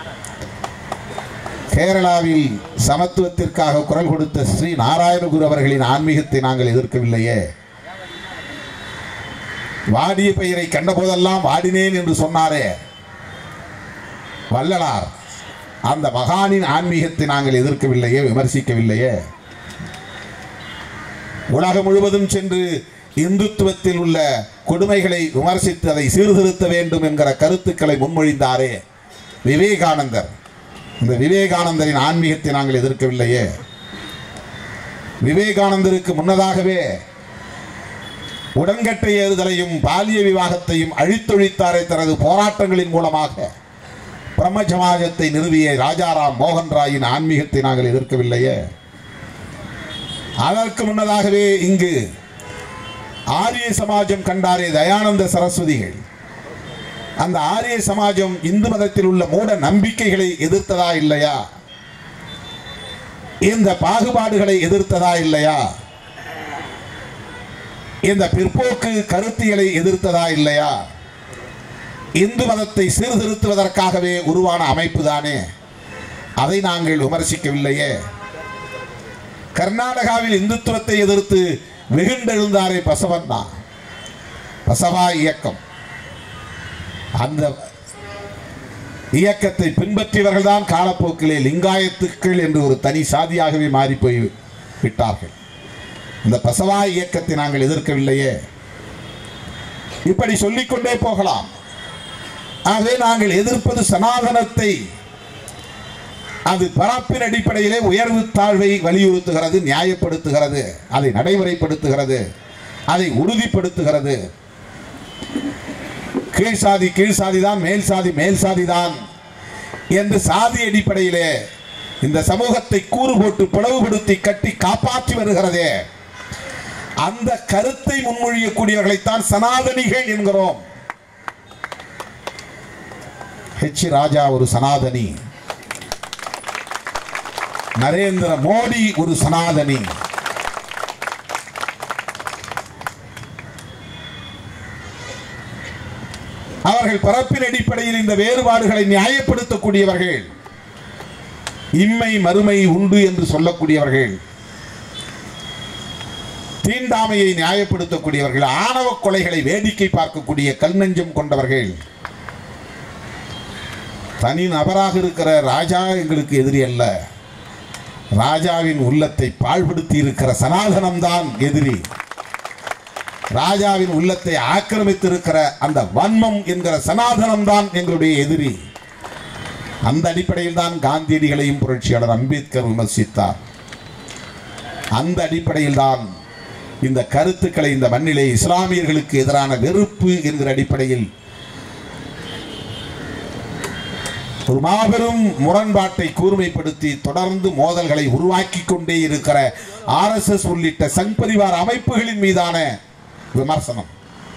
கேரளாவில் சமத்துவத்திற்காக குரல் கொடுத்த ஸ்ரீ நாராயணகுரு அவர்களின் ஆன்மீகத்தை நாங்கள் எதிர்க்கவில்லையே வாடிய பெயரை கண்டபோதெல்லாம் வாடினேன் என்று சொன்னாரே வள்ளலார் அந்த மகானின் ஆன்மீகத்தை நாங்கள் எதிர்க்கவில்லையே விமர்சிக்கவில்லையே உலகம் முழுவதும் சென்று இந்துத்துவத்தில் உள்ள கொடுமைகளை விமர்சித்து அதை சீர்திருத்த வேண்டும் என்கிற கருத்துக்களை முன்மொழிந்தாரே விவேகானந்தர் இந்த விவேகானந்தரின் ஆன்மீகத்தை நாங்கள் எதிர்க்கவில்லையே விவேகானந்தருக்கு முன்னதாகவே உடன்கட்டை ஏறுதலையும் பாலிய விவாகத்தையும் அழித்தொழித்தாரே தனது போராட்டங்களின் மூலமாக பிரம்ம சமாஜத்தை நிறுவிய ராஜாராம் மோகன் ராயின் ஆன்மீகத்தை நாங்கள் எதிர்க்கவில்லையே அதற்கு முன்னதாகவே இங்கு ஆரிய சமாஜம் கண்டாரே தயானந்த சரஸ்வதிகள் அந்த ஆரிய சமாஜம் இந்து மதத்தில் உள்ள மூட நம்பிக்கைகளை எதிர்த்ததா இல்லையா இந்த பாகுபாடுகளை எதிர்த்ததா இல்லையா இந்த பிற்போக்கு கருத்தியலை எதிர்த்ததா இல்லையா இந்து மதத்தை சீர்திருத்துவதற்காகவே உருவான அமைப்பு தானே அதை நாங்கள் விமர்சிக்கவில்லையே கர்நாடகாவில் இந்துத்துவத்தை எதிர்த்து வெகுண்டெழுந்தாரே பசவண்ணா பசவா இயக்கம் அந்த இயக்கத்தை பின்பற்றியவர்கள் தான் காலப்போக்கிலே லிங்காயத்துக்கள் என்று ஒரு தனி சாதியாகவே மாறி போய் விட்டார்கள் இந்த பசவா இயக்கத்தை நாங்கள் எதிர்க்கவில்லையே இப்படி சொல்லிக்கொண்டே போகலாம் ஆகவே நாங்கள் எதிர்ப்பது சனாதனத்தை அது பரப்பின் அடிப்படையிலே உயர்வு தாழ்வை வலியுறுத்துகிறது நியாயப்படுத்துகிறது அதை நடைமுறைப்படுத்துகிறது அதை உறுதிப்படுத்துகிறது கீழ் சாதி கீழ் சாதி தான் மேல் சாதி மேல் சாதி தான் என்று சாதி அடிப்படையிலே இந்த சமூகத்தை கூறு போட்டு பிளவுபடுத்தி கட்டி காப்பாற்றி வருகிறதே அந்த கருத்தை முன்மொழியக்கூடியவர்களைத்தான் சனாதனிகள் என்கிறோம் ஹெச் ராஜா ஒரு சனாதனி நரேந்திர மோடி ஒரு சனாதனி அவர்கள் பரப்பின் அடிப்படையில் இந்த வேறுபாடுகளை நியாயப்படுத்தக்கூடியவர்கள் இம்மை மறுமை உண்டு என்று சொல்லக்கூடியவர்கள் தீண்டாமையை நியாயப்படுத்தக்கூடியவர்கள் ஆணவ கொலைகளை வேடிக்கை பார்க்கக்கூடிய கல்நெஞ்சம் கொண்டவர்கள் தனி நபராக இருக்கிற ராஜா எங்களுக்கு எதிரி அல்ல ராஜாவின் உள்ளத்தை பாழ்படுத்தி இருக்கிற சனாதனம்தான் எதிரி ராஜாவின் உள்ளத்தை ஆக்கிரமித்திருக்கிற அந்த வன்மம் என்கிற சனாதனம் தான் எங்களுடைய எதிரி அந்த அடிப்படையில் தான் காந்தியடிகளையும் புரட்சியாளர் அம்பேத்கர் விமர்சித்தார் அந்த அடிப்படையில் தான் இந்த கருத்துக்களை இந்த மண்ணிலே இஸ்லாமியர்களுக்கு எதிரான வெறுப்பு என்கிற அடிப்படையில் ஒரு மாபெரும் முரண்பாட்டை கூர்மைப்படுத்தி தொடர்ந்து மோதல்களை உருவாக்கி கொண்டே இருக்கிற ஆர்எஸ்எஸ் உள்ளிட்ட சங் பரிவார அமைப்புகளின் மீதான விமர்சனம்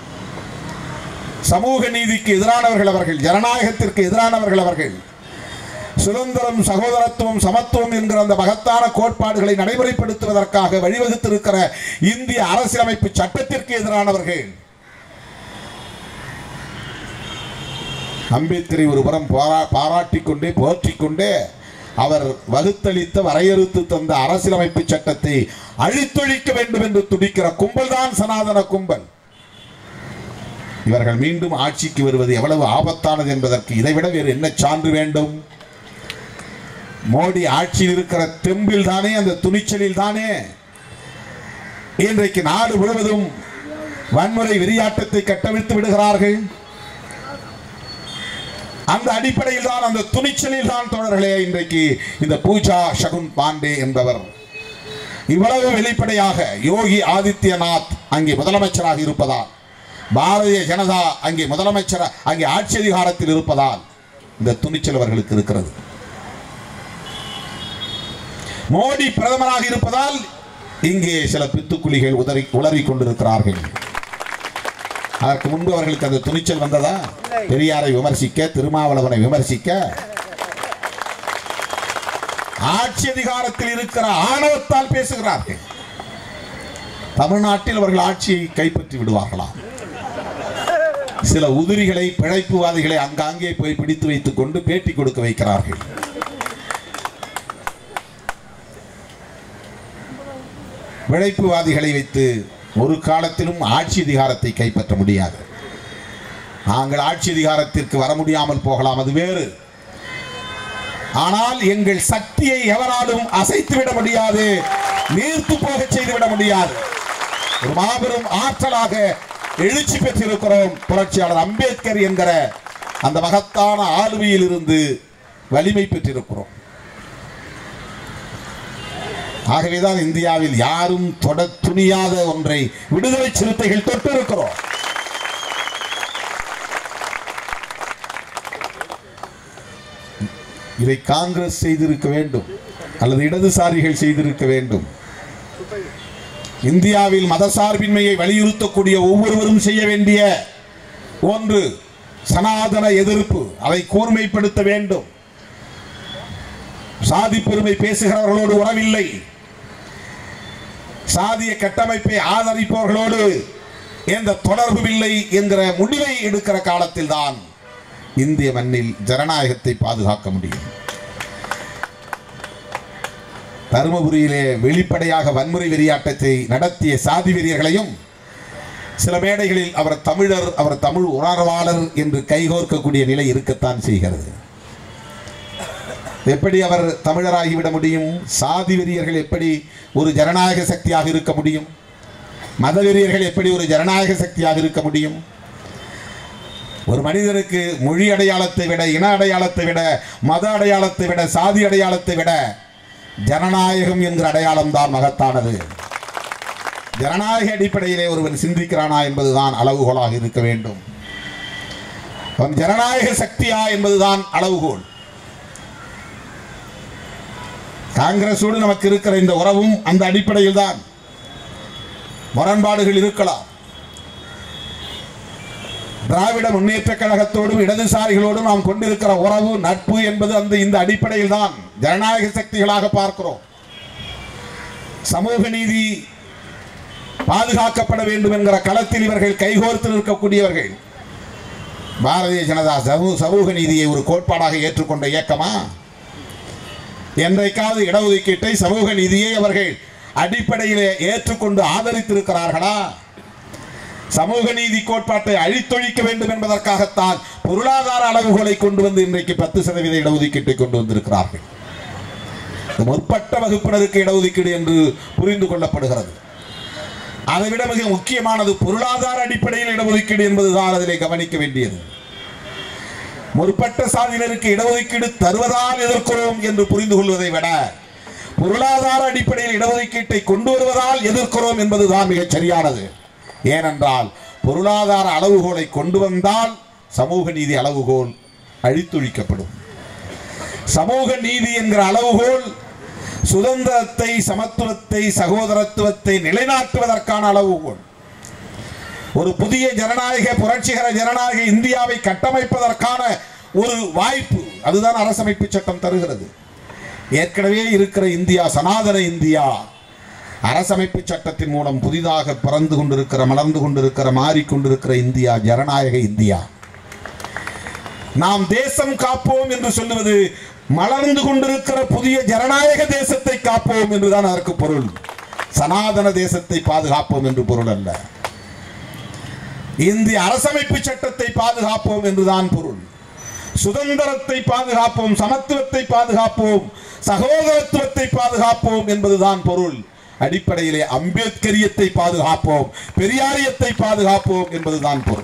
சமூக நீதிக்கு எதிரானவர்கள் அவர்கள் ஜனநாயகத்திற்கு எதிரானவர்கள் அவர்கள் சுதந்திரம் சகோதரத்துவம் சமத்துவம் என்கிற அந்த மகத்தான கோட்பாடுகளை நடைமுறைப்படுத்துவதற்காக வழிவகுத்திருக்கிற இந்திய அரசியலமைப்பு சட்டத்திற்கு எதிரானவர்கள் அம்பேத்கரை ஒரு புறம் பாரா பாராட்டிக் கொண்டே போற்றிக் கொண்டே அவர் வகுத்தளித்த வரையறுத்து தந்த அரசியலமைப்பு சட்டத்தை அழித்தொழிக்க வேண்டும் என்று துடிக்கிற கும்பல் தான் சனாதன கும்பல் இவர்கள் மீண்டும் ஆட்சிக்கு வருவது எவ்வளவு ஆபத்தானது என்பதற்கு இதைவிட வேறு என்ன சான்று வேண்டும் மோடி ஆட்சியில் இருக்கிற தெம்பில் தானே அந்த துணிச்சலில் தானே இன்றைக்கு நாடு முழுவதும் வன்முறை வெறியாட்டத்தை கட்டவிழ்த்து விடுகிறார்கள் அந்த அடிப்படையில் தான் அந்த துணிச்சலில் தான் தோழர்களே இன்றைக்கு இந்த பூஜா ஷகுன் பாண்டே என்பவர் இவ்வளவு வெளிப்படையாக யோகி ஆதித்யநாத் அங்கே முதலமைச்சராக இருப்பதால் பாரதிய ஜனதா அங்கே முதலமைச்சர் அங்கே ஆட்சி அதிகாரத்தில் இருப்பதால் இந்த துணிச்சல் அவர்களுக்கு இருக்கிறது மோடி பிரதமராக இருப்பதால் இங்கே சில பித்துக்குழிகள் உதறி உளறிக் கொண்டிருக்கிறார்கள் அதற்கு முன்பு அவர்களுக்கு அந்த துணிச்சல் வந்ததா பெரியாரை விமர்சிக்க திருமாவளவனை விமர்சிக்க ஆட்சி அதிகாரத்தில் இருக்கிற ஆணவத்தால் பேசுகிறார்கள் தமிழ்நாட்டில் அவர்கள் ஆட்சியை கைப்பற்றி விடுவார்களாம் சில உதிரிகளை பிழைப்புவாதிகளை அங்காங்கே போய் பிடித்து வைத்துக் கொண்டு பேட்டி கொடுக்க வைக்கிறார்கள் பிழைப்புவாதிகளை வைத்து ஒரு காலத்திலும் ஆட்சி அதிகாரத்தை கைப்பற்ற முடியாது நாங்கள் ஆட்சி அதிகாரத்திற்கு வர முடியாமல் போகலாம் அது வேறு ஆனால் எங்கள் சக்தியை எவராலும் அசைத்து விட முடியாது நீர்த்து போக செய்து விட முடியாது ஒரு மாபெரும் ஆற்றலாக எழுச்சி பெற்றிருக்கிறோம் புரட்சியாளர் அம்பேத்கர் என்கிற அந்த மகத்தான ஆளுமையில் இருந்து வலிமை பெற்றிருக்கிறோம் ஆகவேதான் இந்தியாவில் யாரும் தொட துணியாத ஒன்றை விடுதலை சிறுத்தைகள் தொட்டிருக்கிறோம் இதை காங்கிரஸ் செய்திருக்க வேண்டும் அல்லது இடதுசாரிகள் செய்திருக்க வேண்டும் இந்தியாவில் மதசார்பின்மையை வலியுறுத்தக்கூடிய ஒவ்வொருவரும் செய்ய வேண்டிய ஒன்று சனாதன எதிர்ப்பு அதை கூர்மைப்படுத்த வேண்டும் சாதி பெருமை பேசுகிறவர்களோடு உறவில்லை சாதிய கட்டமைப்பை ஆதரிப்பவர்களோடு எந்த தொடர்பும் இல்லை என்கிற முடிவை எடுக்கிற காலத்தில் தான் இந்திய மண்ணில் ஜனநாயகத்தை பாதுகாக்க முடியும் தருமபுரியிலே வெளிப்படையாக வன்முறை வெறியாட்டத்தை நடத்திய சாதி வெறியர்களையும் சில மேடைகளில் அவர் தமிழர் அவர் தமிழ் உணர்வாளர் என்று கைகோர்க்கக்கூடிய நிலை இருக்கத்தான் செய்கிறது எப்படி அவர் தமிழராகிவிட முடியும் சாதி வெறியர்கள் எப்படி ஒரு ஜனநாயக சக்தியாக இருக்க முடியும் மத வெறியர்கள் எப்படி ஒரு ஜனநாயக சக்தியாக இருக்க முடியும் ஒரு மனிதனுக்கு மொழி அடையாளத்தை விட இன அடையாளத்தை விட மத அடையாளத்தை விட சாதி அடையாளத்தை விட ஜனநாயகம் என்கிற அடையாளம் தான் மகத்தானது ஜனநாயக அடிப்படையிலே ஒருவன் சிந்திக்கிறானா என்பதுதான் அளவுகோலாக இருக்க வேண்டும் அவன் ஜனநாயக சக்தியா என்பதுதான் அளவுகோல் காங்கிரஸோடு நமக்கு இருக்கிற இந்த உறவும் அந்த அடிப்படையில் தான் முரண்பாடுகள் இருக்கலாம் திராவிட முன்னேற்ற கழகத்தோடும் இடதுசாரிகளோடும் நாம் கொண்டிருக்கிற உறவு நட்பு என்பது அந்த இந்த அடிப்படையில் தான் ஜனநாயக சக்திகளாக பார்க்கிறோம் சமூக நீதி பாதுகாக்கப்பட வேண்டும் என்கிற களத்தில் இவர்கள் கைகோர்த்து நிற்கக்கூடியவர்கள் பாரதிய ஜனதா சமூக சமூக நீதியை ஒரு கோட்பாடாக ஏற்றுக்கொண்ட இயக்கமா என்றைக்காவது இடஒதுக்கீட்டை சமூக நீதியை அவர்கள் அடிப்படையிலே ஏற்றுக்கொண்டு ஆதரித்திருக்கிறார்களா சமூக நீதி கோட்பாட்டை அழித்தொழிக்க வேண்டும் என்பதற்காகத்தான் பொருளாதார அளவுகளை கொண்டு வந்து இன்றைக்கு பத்து சதவீத இடஒதுக்கீட்டை கொண்டு வந்திருக்கிறார்கள் இது முற்பட்ட வகுப்பினருக்கு இடஒதுக்கீடு என்று புரிந்து கொள்ளப்படுகிறது அதைவிட மிக முக்கியமானது பொருளாதார அடிப்படையில் இடஒதுக்கீடு என்பதுதான் அதிலே கவனிக்க வேண்டியது முற்பட்ட சாதியினருக்கு இடஒதுக்கீடு தருவதால் எதிர்க்கிறோம் என்று புரிந்து கொள்வதை விட பொருளாதார அடிப்படையில் இடஒதுக்கீட்டை கொண்டு வருவதால் எதிர்க்கிறோம் என்பதுதான் மிகச் சரியானது ஏனென்றால் பொருளாதார அளவுகோலை கொண்டு வந்தால் சமூக நீதி அளவுகோல் அழித்தொழிக்கப்படும் சமூக நீதி என்கிற அளவுகோல் சுதந்திரத்தை சமத்துவத்தை சகோதரத்துவத்தை நிலைநாட்டுவதற்கான அளவுகோல் ஒரு புதிய ஜனநாயக புரட்சிகர ஜனநாயக இந்தியாவை கட்டமைப்பதற்கான ஒரு வாய்ப்பு அதுதான் அரசமைப்பு சட்டம் தருகிறது ஏற்கனவே இருக்கிற இந்தியா சனாதன இந்தியா அரசமைப்பு சட்டத்தின் மூலம் புதிதாக பிறந்து கொண்டிருக்கிற மலர்ந்து கொண்டிருக்கிற மாறிக்கொண்டிருக்கிற இந்தியா ஜனநாயக இந்தியா நாம் தேசம் காப்போம் என்று சொல்லுவது மலர்ந்து கொண்டிருக்கிற புதிய ஜனநாயக தேசத்தை காப்போம் என்றுதான் அதற்கு பொருள் சனாதன தேசத்தை பாதுகாப்போம் என்று பொருள் அல்ல இந்திய அரசமைப்பு சட்டத்தை பாதுகாப்போம் என்றுதான் பொருள் சுதந்திரத்தை பாதுகாப்போம் சமத்துவத்தை பாதுகாப்போம் சகோதரத்துவத்தை பாதுகாப்போம் என்பதுதான் பொருள் அடிப்படையிலே அம்பேத்கரியத்தை பாதுகாப்போம் பெரியாரியத்தை பாதுகாப்போம் என்பதுதான் பொருள்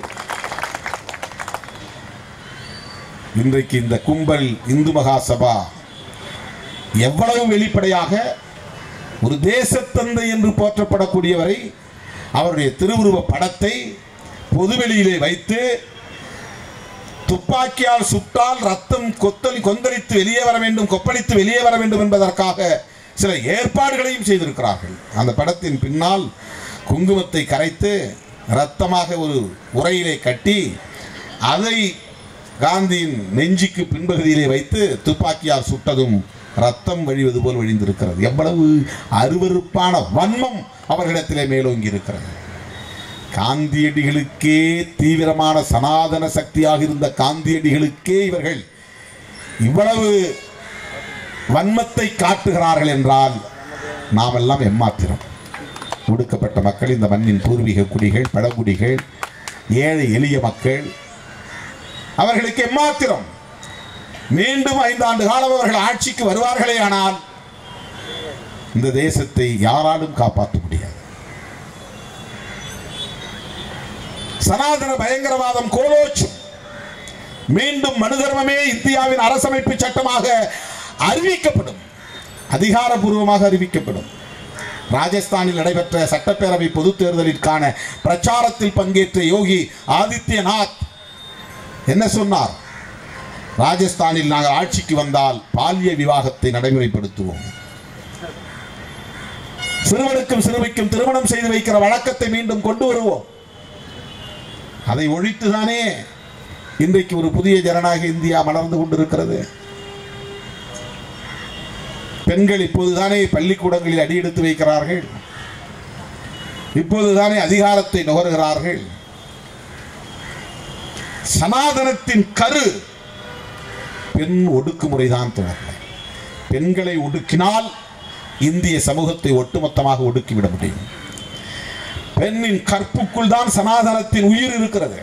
இன்றைக்கு இந்த கும்பல் இந்து மகாசபா எவ்வளவு வெளிப்படையாக ஒரு தேசத்தந்தை என்று போற்றப்படக்கூடியவரை அவருடைய திருவுருவ படத்தை பொதுவெளியிலே வைத்து துப்பாக்கியால் சுட்டால் ரத்தம் கொத்தளி கொந்தளித்து வெளியே வர வேண்டும் கொப்பளித்து வெளியே வர வேண்டும் என்பதற்காக சில ஏற்பாடுகளையும் செய்திருக்கிறார்கள் அந்த படத்தின் பின்னால் குங்குமத்தை கரைத்து ரத்தமாக ஒரு உரையிலே கட்டி அதை காந்தியின் நெஞ்சுக்கு பின்பகுதியிலே வைத்து துப்பாக்கியால் சுட்டதும் ரத்தம் வழிவது போல் வழிந்திருக்கிறது எவ்வளவு அருவருப்பான வன்மம் அவர்களிடத்திலே மேலோங்கி இருக்கிறது காந்தியடிகளுக்கே தீவிரமான சனாதன சக்தியாக இருந்த காந்தியடிகளுக்கே இவர்கள் இவ்வளவு வன்மத்தை காட்டுகிறார்கள் என்றால் நாம் எல்லாம் எம்மாத்திரம் ஒடுக்கப்பட்ட மக்கள் இந்த மண்ணின் பூர்வீக குடிகள் பழங்குடிகள் ஏழை எளிய மக்கள் அவர்களுக்கு எம்மாத்திரம் மீண்டும் ஐந்தாண்டு காலம் அவர்கள் ஆட்சிக்கு வருவார்களே ஆனால் இந்த தேசத்தை யாராலும் காப்பாற்ற முடியாது சனாதன பயங்கரவாதம் கோலோச்சும் மீண்டும் மனு தர்மமே இந்தியாவின் அரசமைப்பு சட்டமாக அறிவிக்கப்படும் அதிகாரப்பூர்வமாக அறிவிக்கப்படும் ராஜஸ்தானில் நடைபெற்ற சட்டப்பேரவை பொதுத் தேர்தலிற்கான பிரச்சாரத்தில் பங்கேற்ற யோகி ஆதித்யநாத் என்ன சொன்னார் ராஜஸ்தானில் நாங்கள் ஆட்சிக்கு வந்தால் பாலிய விவாகத்தை நடைமுறைப்படுத்துவோம் சிறுவனுக்கும் சிறுமிக்கும் திருமணம் செய்து வைக்கிற வழக்கத்தை மீண்டும் கொண்டு வருவோம் அதை ஒழித்துதானே இன்றைக்கு ஒரு புதிய ஜனநாயக இந்தியா மலர்ந்து கொண்டிருக்கிறது பெண்கள் இப்போதுதானே பள்ளிக்கூடங்களில் அடியெடுத்து வைக்கிறார்கள் இப்போதுதானே அதிகாரத்தை நுகர்கிறார்கள் சனாதனத்தின் கரு பெண் ஒடுக்குமுறைதான் தோழர்களே பெண்களை ஒடுக்கினால் இந்திய சமூகத்தை ஒட்டுமொத்தமாக ஒடுக்கிவிட முடியும் பெண்ணின் கற்புக்குள் தான் சனாதனத்தின் உயிர் இருக்கிறது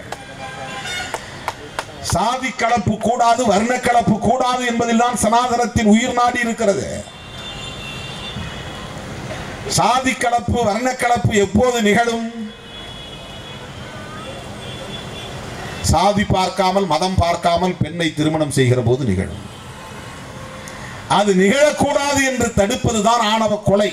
சாதி கலப்பு கூடாது வர்ண கலப்பு கூடாது என்பதில் தான் சனாதனத்தின் உயிர் நாடி இருக்கிறது சாதி கலப்பு வர்ண கலப்பு எப்போது நிகழும் சாதி பார்க்காமல் மதம் பார்க்காமல் பெண்ணை திருமணம் செய்கிற போது நிகழும் அது நிகழக்கூடாது என்று தடுப்பதுதான் ஆணவ கொலை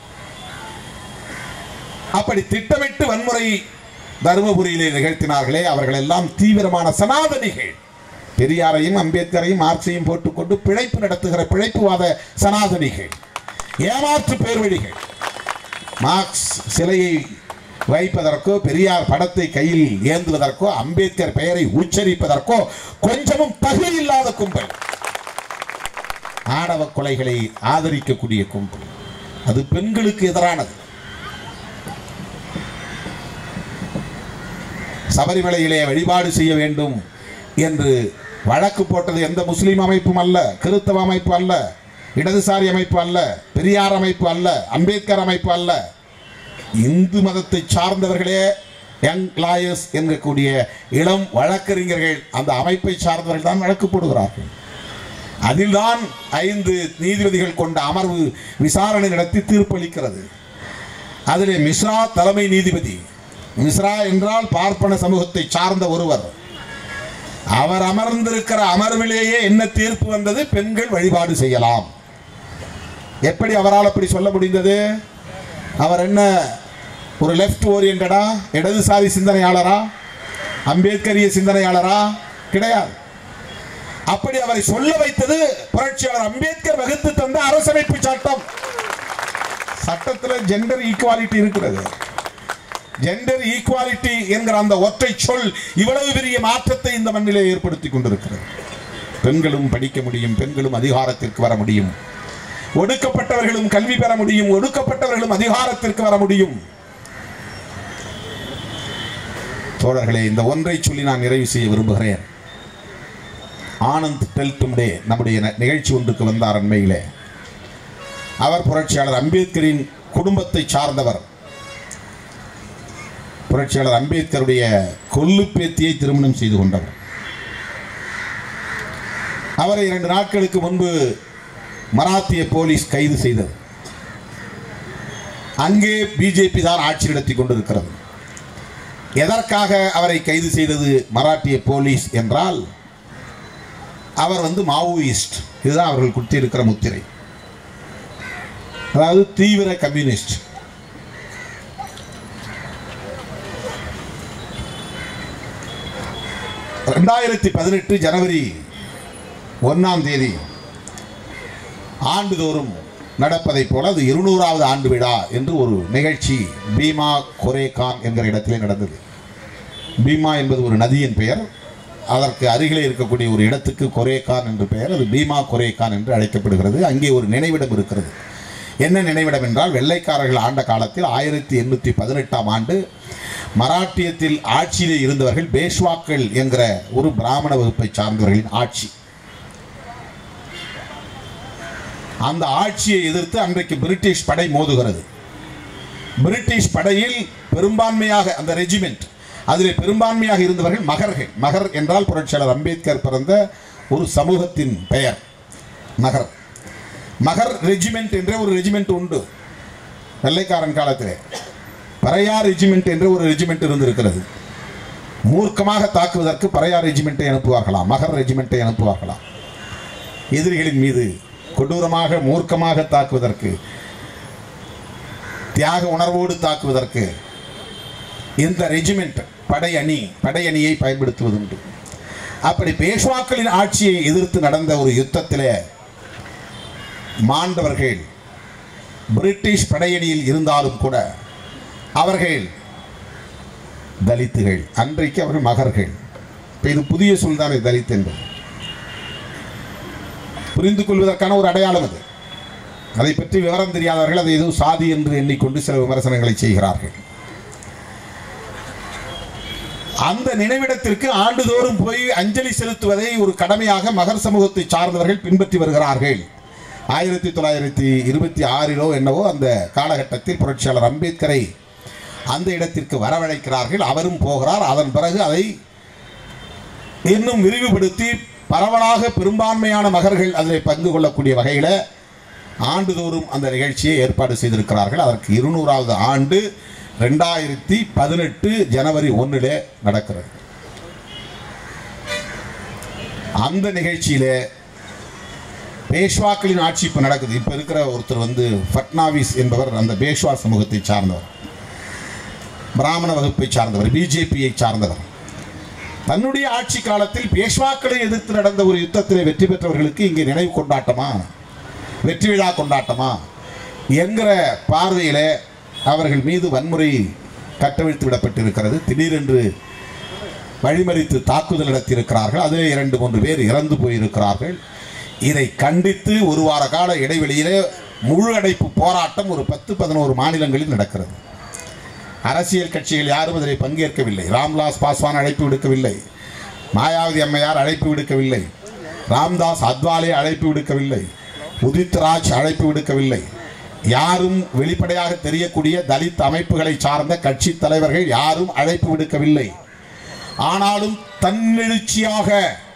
அப்படி திட்டமிட்டு வன்முறை தருமபுரியிலே நிகழ்த்தினார்களே அவர்கள் எல்லாம் தீவிரமான சனாதனிகள் பெரியாரையும் அம்பேத்கரையும் மார்க்சையும் போட்டுக்கொண்டு பிழைப்பு நடத்துகிற பிழைப்புவாத சனாதனிகள் ஏமாற்று பேர்வழிகள் மார்க்ஸ் சிலையை வைப்பதற்கோ பெரியார் படத்தை கையில் ஏந்துவதற்கோ அம்பேத்கர் பெயரை உச்சரிப்பதற்கோ கொஞ்சமும் தகுதி இல்லாத கும்பல் ஆணவ கொலைகளை ஆதரிக்கக்கூடிய கும்பல் அது பெண்களுக்கு எதிரானது சபரிமலையிலே வழிபாடு செய்ய வேண்டும் என்று வழக்கு போட்டது எந்த முஸ்லீம் அமைப்பும் அல்ல கிறித்தவ அமைப்பு அல்ல இடதுசாரி அமைப்பு அல்ல பெரியார் அமைப்பு அல்ல அம்பேத்கர் அமைப்பு அல்ல இந்து மதத்தை சார்ந்தவர்களே யங் லாயர்ஸ் என்கக்கூடிய இளம் வழக்கறிஞர்கள் அந்த அமைப்பை சார்ந்தவர்கள் தான் வழக்கு போடுகிறார்கள் அதில்தான் ஐந்து நீதிபதிகள் கொண்ட அமர்வு விசாரணை நடத்தி தீர்ப்பளிக்கிறது அதிலே மிஸ்ரா தலைமை நீதிபதி மிஸ்ரா என்றால் பார்ப்பன சமூகத்தை சார்ந்த ஒருவர் அவர் அமர்ந்திருக்கிற அமர்விலேயே என்ன தீர்ப்பு வந்தது பெண்கள் வழிபாடு செய்யலாம் எப்படி அவரால் அப்படி சொல்ல முடிந்தது அவர் என்ன ஒரு லெஃப்ட் ஓரியன்டா இடதுசாரி சிந்தனையாளரா அம்பேத்கரிய சிந்தனையாளரா கிடையாது அப்படி அவரை சொல்ல வைத்தது புரட்சியாளர் அம்பேத்கர் வகுத்து தந்த அரசமைப்பு சட்டம் சட்டத்தில் ஜெண்டர் ஈக்குவாலிட்டி இருக்கிறது ஜெண்டர் ஈக்குவாலிட்டி என்கிற அந்த ஒற்றை சொல் இவ்வளவு பெரிய மாற்றத்தை இந்த மண்ணிலே ஏற்படுத்தி கொண்டிருக்கிறது பெண்களும் படிக்க முடியும் பெண்களும் அதிகாரத்திற்கு வர முடியும் ஒடுக்கப்பட்டவர்களும் கல்வி பெற முடியும் ஒடுக்கப்பட்டவர்களும் அதிகாரத்திற்கு வர முடியும் தோழர்களே இந்த ஒன்றை சொல்லி நான் நிறைவு செய்ய விரும்புகிறேன் ஆனந்த் டெல்டும்டே நம்முடைய ந- நிகழ்ச்சி ஒன்றுக்கு வந்தார் அண்மையிலே அவர் புரட்சியாளர் அம்பேத்கரின் குடும்பத்தை சார்ந்தவர் புரட்சியாளர் அம்பேத்கருடைய கொல்லு பேத்தியை திருமணம் செய்து கொண்டவர் அவரை இரண்டு நாட்களுக்கு முன்பு மராத்திய போலீஸ் கைது செய்தது அங்கே பிஜேபி தான் ஆட்சி நடத்தி கொண்டிருக்கிறது எதற்காக அவரை கைது செய்தது மராட்டிய போலீஸ் என்றால் அவர் வந்து மாவோயிஸ்ட் இதுதான் அவர்கள் குத்தியிருக்கிற முத்திரை அதாவது தீவிர கம்யூனிஸ்ட் ரெண்டாயிரத்தி பதினெட்டு ஜனவரி ஒன்றாம் தேதி ஆண்டுதோறும் நடப்பதைப் போல அது இருநூறாவது ஆண்டு விழா என்று ஒரு நிகழ்ச்சி பீமா கொரேகான் என்கிற இடத்திலே நடந்தது பீமா என்பது ஒரு நதியின் பெயர் அதற்கு அருகிலே இருக்கக்கூடிய ஒரு இடத்துக்கு கொரேகான் என்று பெயர் அது பீமா கொரேகான் என்று அழைக்கப்படுகிறது அங்கே ஒரு நினைவிடம் இருக்கிறது என்ன நினைவிடம் என்றால் வெள்ளைக்காரர்கள் ஆண்ட காலத்தில் ஆயிரத்தி எண்ணூற்றி பதினெட்டாம் ஆண்டு மராட்டியத்தில் ஆட்சியிலே இருந்தவர்கள் பேஷ்வாக்கள் என்கிற ஒரு பிராமண வகுப்பை சார்ந்தவர்களின் ஆட்சி அந்த ஆட்சியை எதிர்த்து அன்றைக்கு பிரிட்டிஷ் படை மோதுகிறது பிரிட்டிஷ் படையில் பெரும்பான்மையாக அந்த ரெஜிமெண்ட் அதிலே பெரும்பான்மையாக இருந்தவர்கள் மகர்கள் மகர் என்றால் புரட்சியாளர் அம்பேத்கர் பிறந்த ஒரு சமூகத்தின் பெயர் மகர் மகர் ரெஜிமெண்ட் என்ற ஒரு ரெஜிமெண்ட் உண்டு வெள்ளைக்காரன் காலத்திலே பறையார் ரெஜிமெண்ட் என்ற ஒரு ரெஜிமெண்ட் இருந்திருக்கிறது மூர்க்கமாக தாக்குவதற்கு பறையார் ரெஜிமெண்ட்டை அனுப்புவார்களாம் மகர் ரெஜிமெண்ட்டை அனுப்புவார்களாம் எதிரிகளின் மீது கொடூரமாக மூர்க்கமாக தாக்குவதற்கு தியாக உணர்வோடு தாக்குவதற்கு இந்த ரெஜிமெண்ட் படையணி படையணியை பயன்படுத்துவதுண்டு அப்படி பேஷ்வாக்களின் ஆட்சியை எதிர்த்து நடந்த ஒரு யுத்தத்திலே மாண்டவர்கள் பிரிட்டிஷ் படையணியில் இருந்தாலும் கூட அவர்கள் தலித்துகள் அன்றைக்கு அவர்கள் மகர்கள் இப்போ இது புதிய சொல் தானே தலித் என்பது புரிந்து கொள்வதற்கான ஒரு அடையாளம் அது அதை பற்றி விவரம் தெரியாதவர்கள் அதை ஏதோ சாதி என்று எண்ணிக்கொண்டு சில விமர்சனங்களை செய்கிறார்கள் அந்த நினைவிடத்திற்கு ஆண்டுதோறும் போய் அஞ்சலி செலுத்துவதை ஒரு கடமையாக மகர் சமூகத்தை சார்ந்தவர்கள் பின்பற்றி வருகிறார்கள் ஆயிரத்தி தொள்ளாயிரத்தி இருபத்தி ஆறிலோ என்னவோ அந்த காலகட்டத்தில் புரட்சியாளர் அம்பேத்கரை அந்த இடத்திற்கு வரவழைக்கிறார்கள் அவரும் போகிறார் அதன் பிறகு அதை இன்னும் விரிவுபடுத்தி பரவலாக பெரும்பான்மையான மகர்கள் அதில் பங்கு கொள்ளக்கூடிய வகையில் ஆண்டுதோறும் அந்த நிகழ்ச்சியை ஏற்பாடு செய்திருக்கிறார்கள் அதற்கு இருநூறாவது ஆண்டு ரெண்டாயிரத்தி பதினெட்டு ஜனவரி ஒன்றிலே நடக்கிறது அந்த நிகழ்ச்சியிலே பேஷ்வாக்களின் ஆட்சி இப்போ நடக்குது இப்போ இருக்கிற ஒருத்தர் வந்து ஃபட்னாவிஸ் என்பவர் அந்த பேஷ்வா சமூகத்தை சார்ந்தவர் பிராமண வகுப்பை சார்ந்தவர் பிஜேபியை சார்ந்தவர் தன்னுடைய ஆட்சி காலத்தில் பேஷ்வாக்களை எதிர்த்து நடந்த ஒரு யுத்தத்திலே வெற்றி பெற்றவர்களுக்கு இங்கே நினைவு கொண்டாட்டமா வெற்றி விழா கொண்டாட்டமா என்கிற பார்வையிலே அவர்கள் மீது வன்முறை கட்டவிழ்த்து விடப்பட்டிருக்கிறது திடீரென்று வழிமறித்து தாக்குதல் நடத்தியிருக்கிறார்கள் அதிலே இரண்டு மூன்று பேர் இறந்து போயிருக்கிறார்கள் இதை கண்டித்து ஒரு வார கால இடைவெளியிலே முழு அடைப்பு போராட்டம் ஒரு பத்து பதினோரு மாநிலங்களில் நடக்கிறது அரசியல் கட்சிகள் யாரும் அதில் பங்கேற்கவில்லை ராம்விலாஸ் பாஸ்வான் அழைப்பு விடுக்கவில்லை மாயாவதி அம்மையார் அழைப்பு விடுக்கவில்லை ராம்தாஸ் அத்வாலே அழைப்பு விடுக்கவில்லை உதித் ராஜ் அழைப்பு விடுக்கவில்லை யாரும் வெளிப்படையாக தெரியக்கூடிய தலித் அமைப்புகளை சார்ந்த கட்சி தலைவர்கள் யாரும் அழைப்பு விடுக்கவில்லை ஆனாலும் தன்னெழுச்சியாக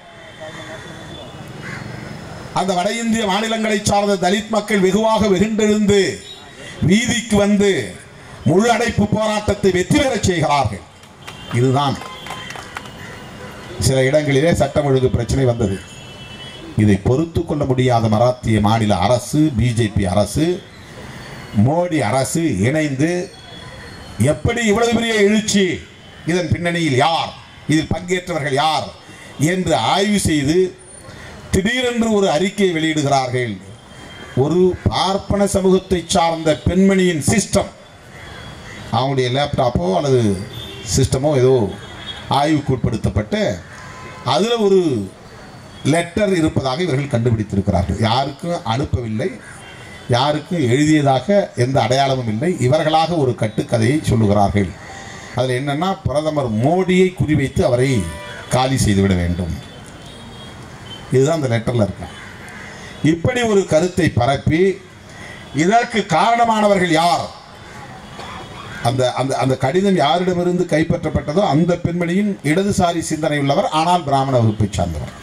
அந்த வட இந்திய மாநிலங்களை சார்ந்த தலித் மக்கள் வெகுவாக வெகுண்டெழுந்து வீதிக்கு வந்து முழு அடைப்பு போராட்டத்தை வெற்றி பெறச் செய்கிறார்கள் இதுதான் சில இடங்களிலே சட்டம் ஒழுங்கு பிரச்சனை வந்தது இதை பொறுத்து கொள்ள முடியாத மராத்திய மாநில அரசு பிஜேபி அரசு மோடி அரசு இணைந்து எப்படி இவ்வளவு பெரிய எழுச்சி இதன் பின்னணியில் யார் இதில் பங்கேற்றவர்கள் யார் என்று ஆய்வு செய்து திடீரென்று ஒரு அறிக்கையை வெளியிடுகிறார்கள் ஒரு பார்ப்பன சமூகத்தை சார்ந்த பெண்மணியின் சிஸ்டம் அவங்களுடைய லேப்டாப்போ அல்லது சிஸ்டமோ ஏதோ ஆய்வுக்கு உட்படுத்தப்பட்டு அதில் ஒரு லெட்டர் இருப்பதாக இவர்கள் கண்டுபிடித்திருக்கிறார்கள் யாருக்கும் அனுப்பவில்லை யாருக்கும் எழுதியதாக எந்த அடையாளமும் இல்லை இவர்களாக ஒரு கட்டுக்கதையை சொல்லுகிறார்கள் அதில் என்னன்னா பிரதமர் மோடியை குறிவைத்து அவரை காலி செய்துவிட வேண்டும் இதுதான் அந்த லெட்டரில் இருக்கு இப்படி ஒரு கருத்தை பரப்பி இதற்கு காரணமானவர்கள் யார் அந்த அந்த அந்த கடிதம் யாரிடமிருந்து கைப்பற்றப்பட்டதோ அந்த பெண்மணியின் இடதுசாரி சிந்தனை உள்ளவர் ஆனால் பிராமண வகுப்பை சார்ந்தவர்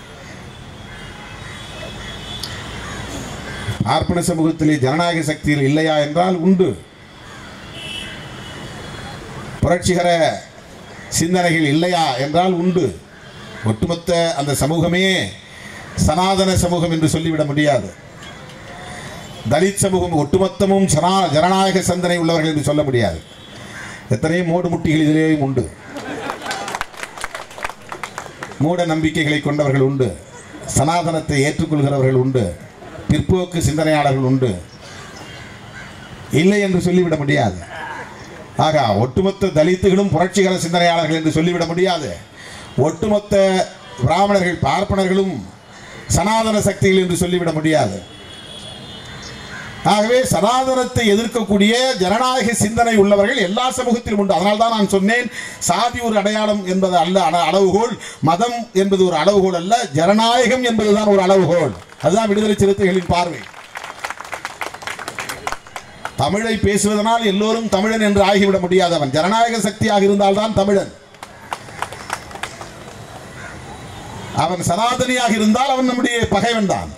பார்ப்பன சமூகத்திலே ஜனநாயக சக்தியில் இல்லையா என்றால் உண்டு புரட்சிகர சிந்தனைகள் இல்லையா என்றால் உண்டு ஒட்டுமொத்த அந்த சமூகமே சனாதன சமூகம் என்று சொல்லிவிட முடியாது தலித் சமூகம் ஒட்டுமொத்தமும் சனா ஜனநாயக சிந்தனை உள்ளவர்கள் என்று சொல்ல முடியாது எத்தனையோ மூடு முட்டிகள் இதிலேயும் உண்டு மூட நம்பிக்கைகளை கொண்டவர்கள் உண்டு சனாதனத்தை ஏற்றுக்கொள்கிறவர்கள் உண்டு பிற்போக்கு சிந்தனையாளர்கள் உண்டு இல்லை என்று சொல்லிவிட முடியாது ஆக ஒட்டுமொத்த தலித்துகளும் புரட்சிகர சிந்தனையாளர்கள் என்று சொல்லிவிட முடியாது ஒட்டுமொத்த பிராமணர்கள் பார்ப்பனர்களும் சனாதன சக்திகள் என்று சொல்லிவிட முடியாது ஆகவே சனாதனத்தை எதிர்க்கக்கூடிய ஜனநாயக சிந்தனை உள்ளவர்கள் எல்லா சமூகத்திலும் உண்டு அதனால்தான் தான் நான் சொன்னேன் சாதி ஒரு அடையாளம் என்பது அல்ல அட- அளவுகோல் மதம் என்பது ஒரு அளவுகோல் அல்ல ஜனநாயகம் என்பதுதான் ஒரு அளவுகோல் அதுதான் விடுதலை சிறுத்தைகளின் பார்வை தமிழை பேசுவதனால் எல்லோரும் தமிழன் என்று ஆகிவிட முடியாதவன் ஜனநாயக சக்தியாக இருந்தால்தான் தமிழன் அவன் சனாதனியாக இருந்தால் அவன் நம்முடைய பகைவன் தான்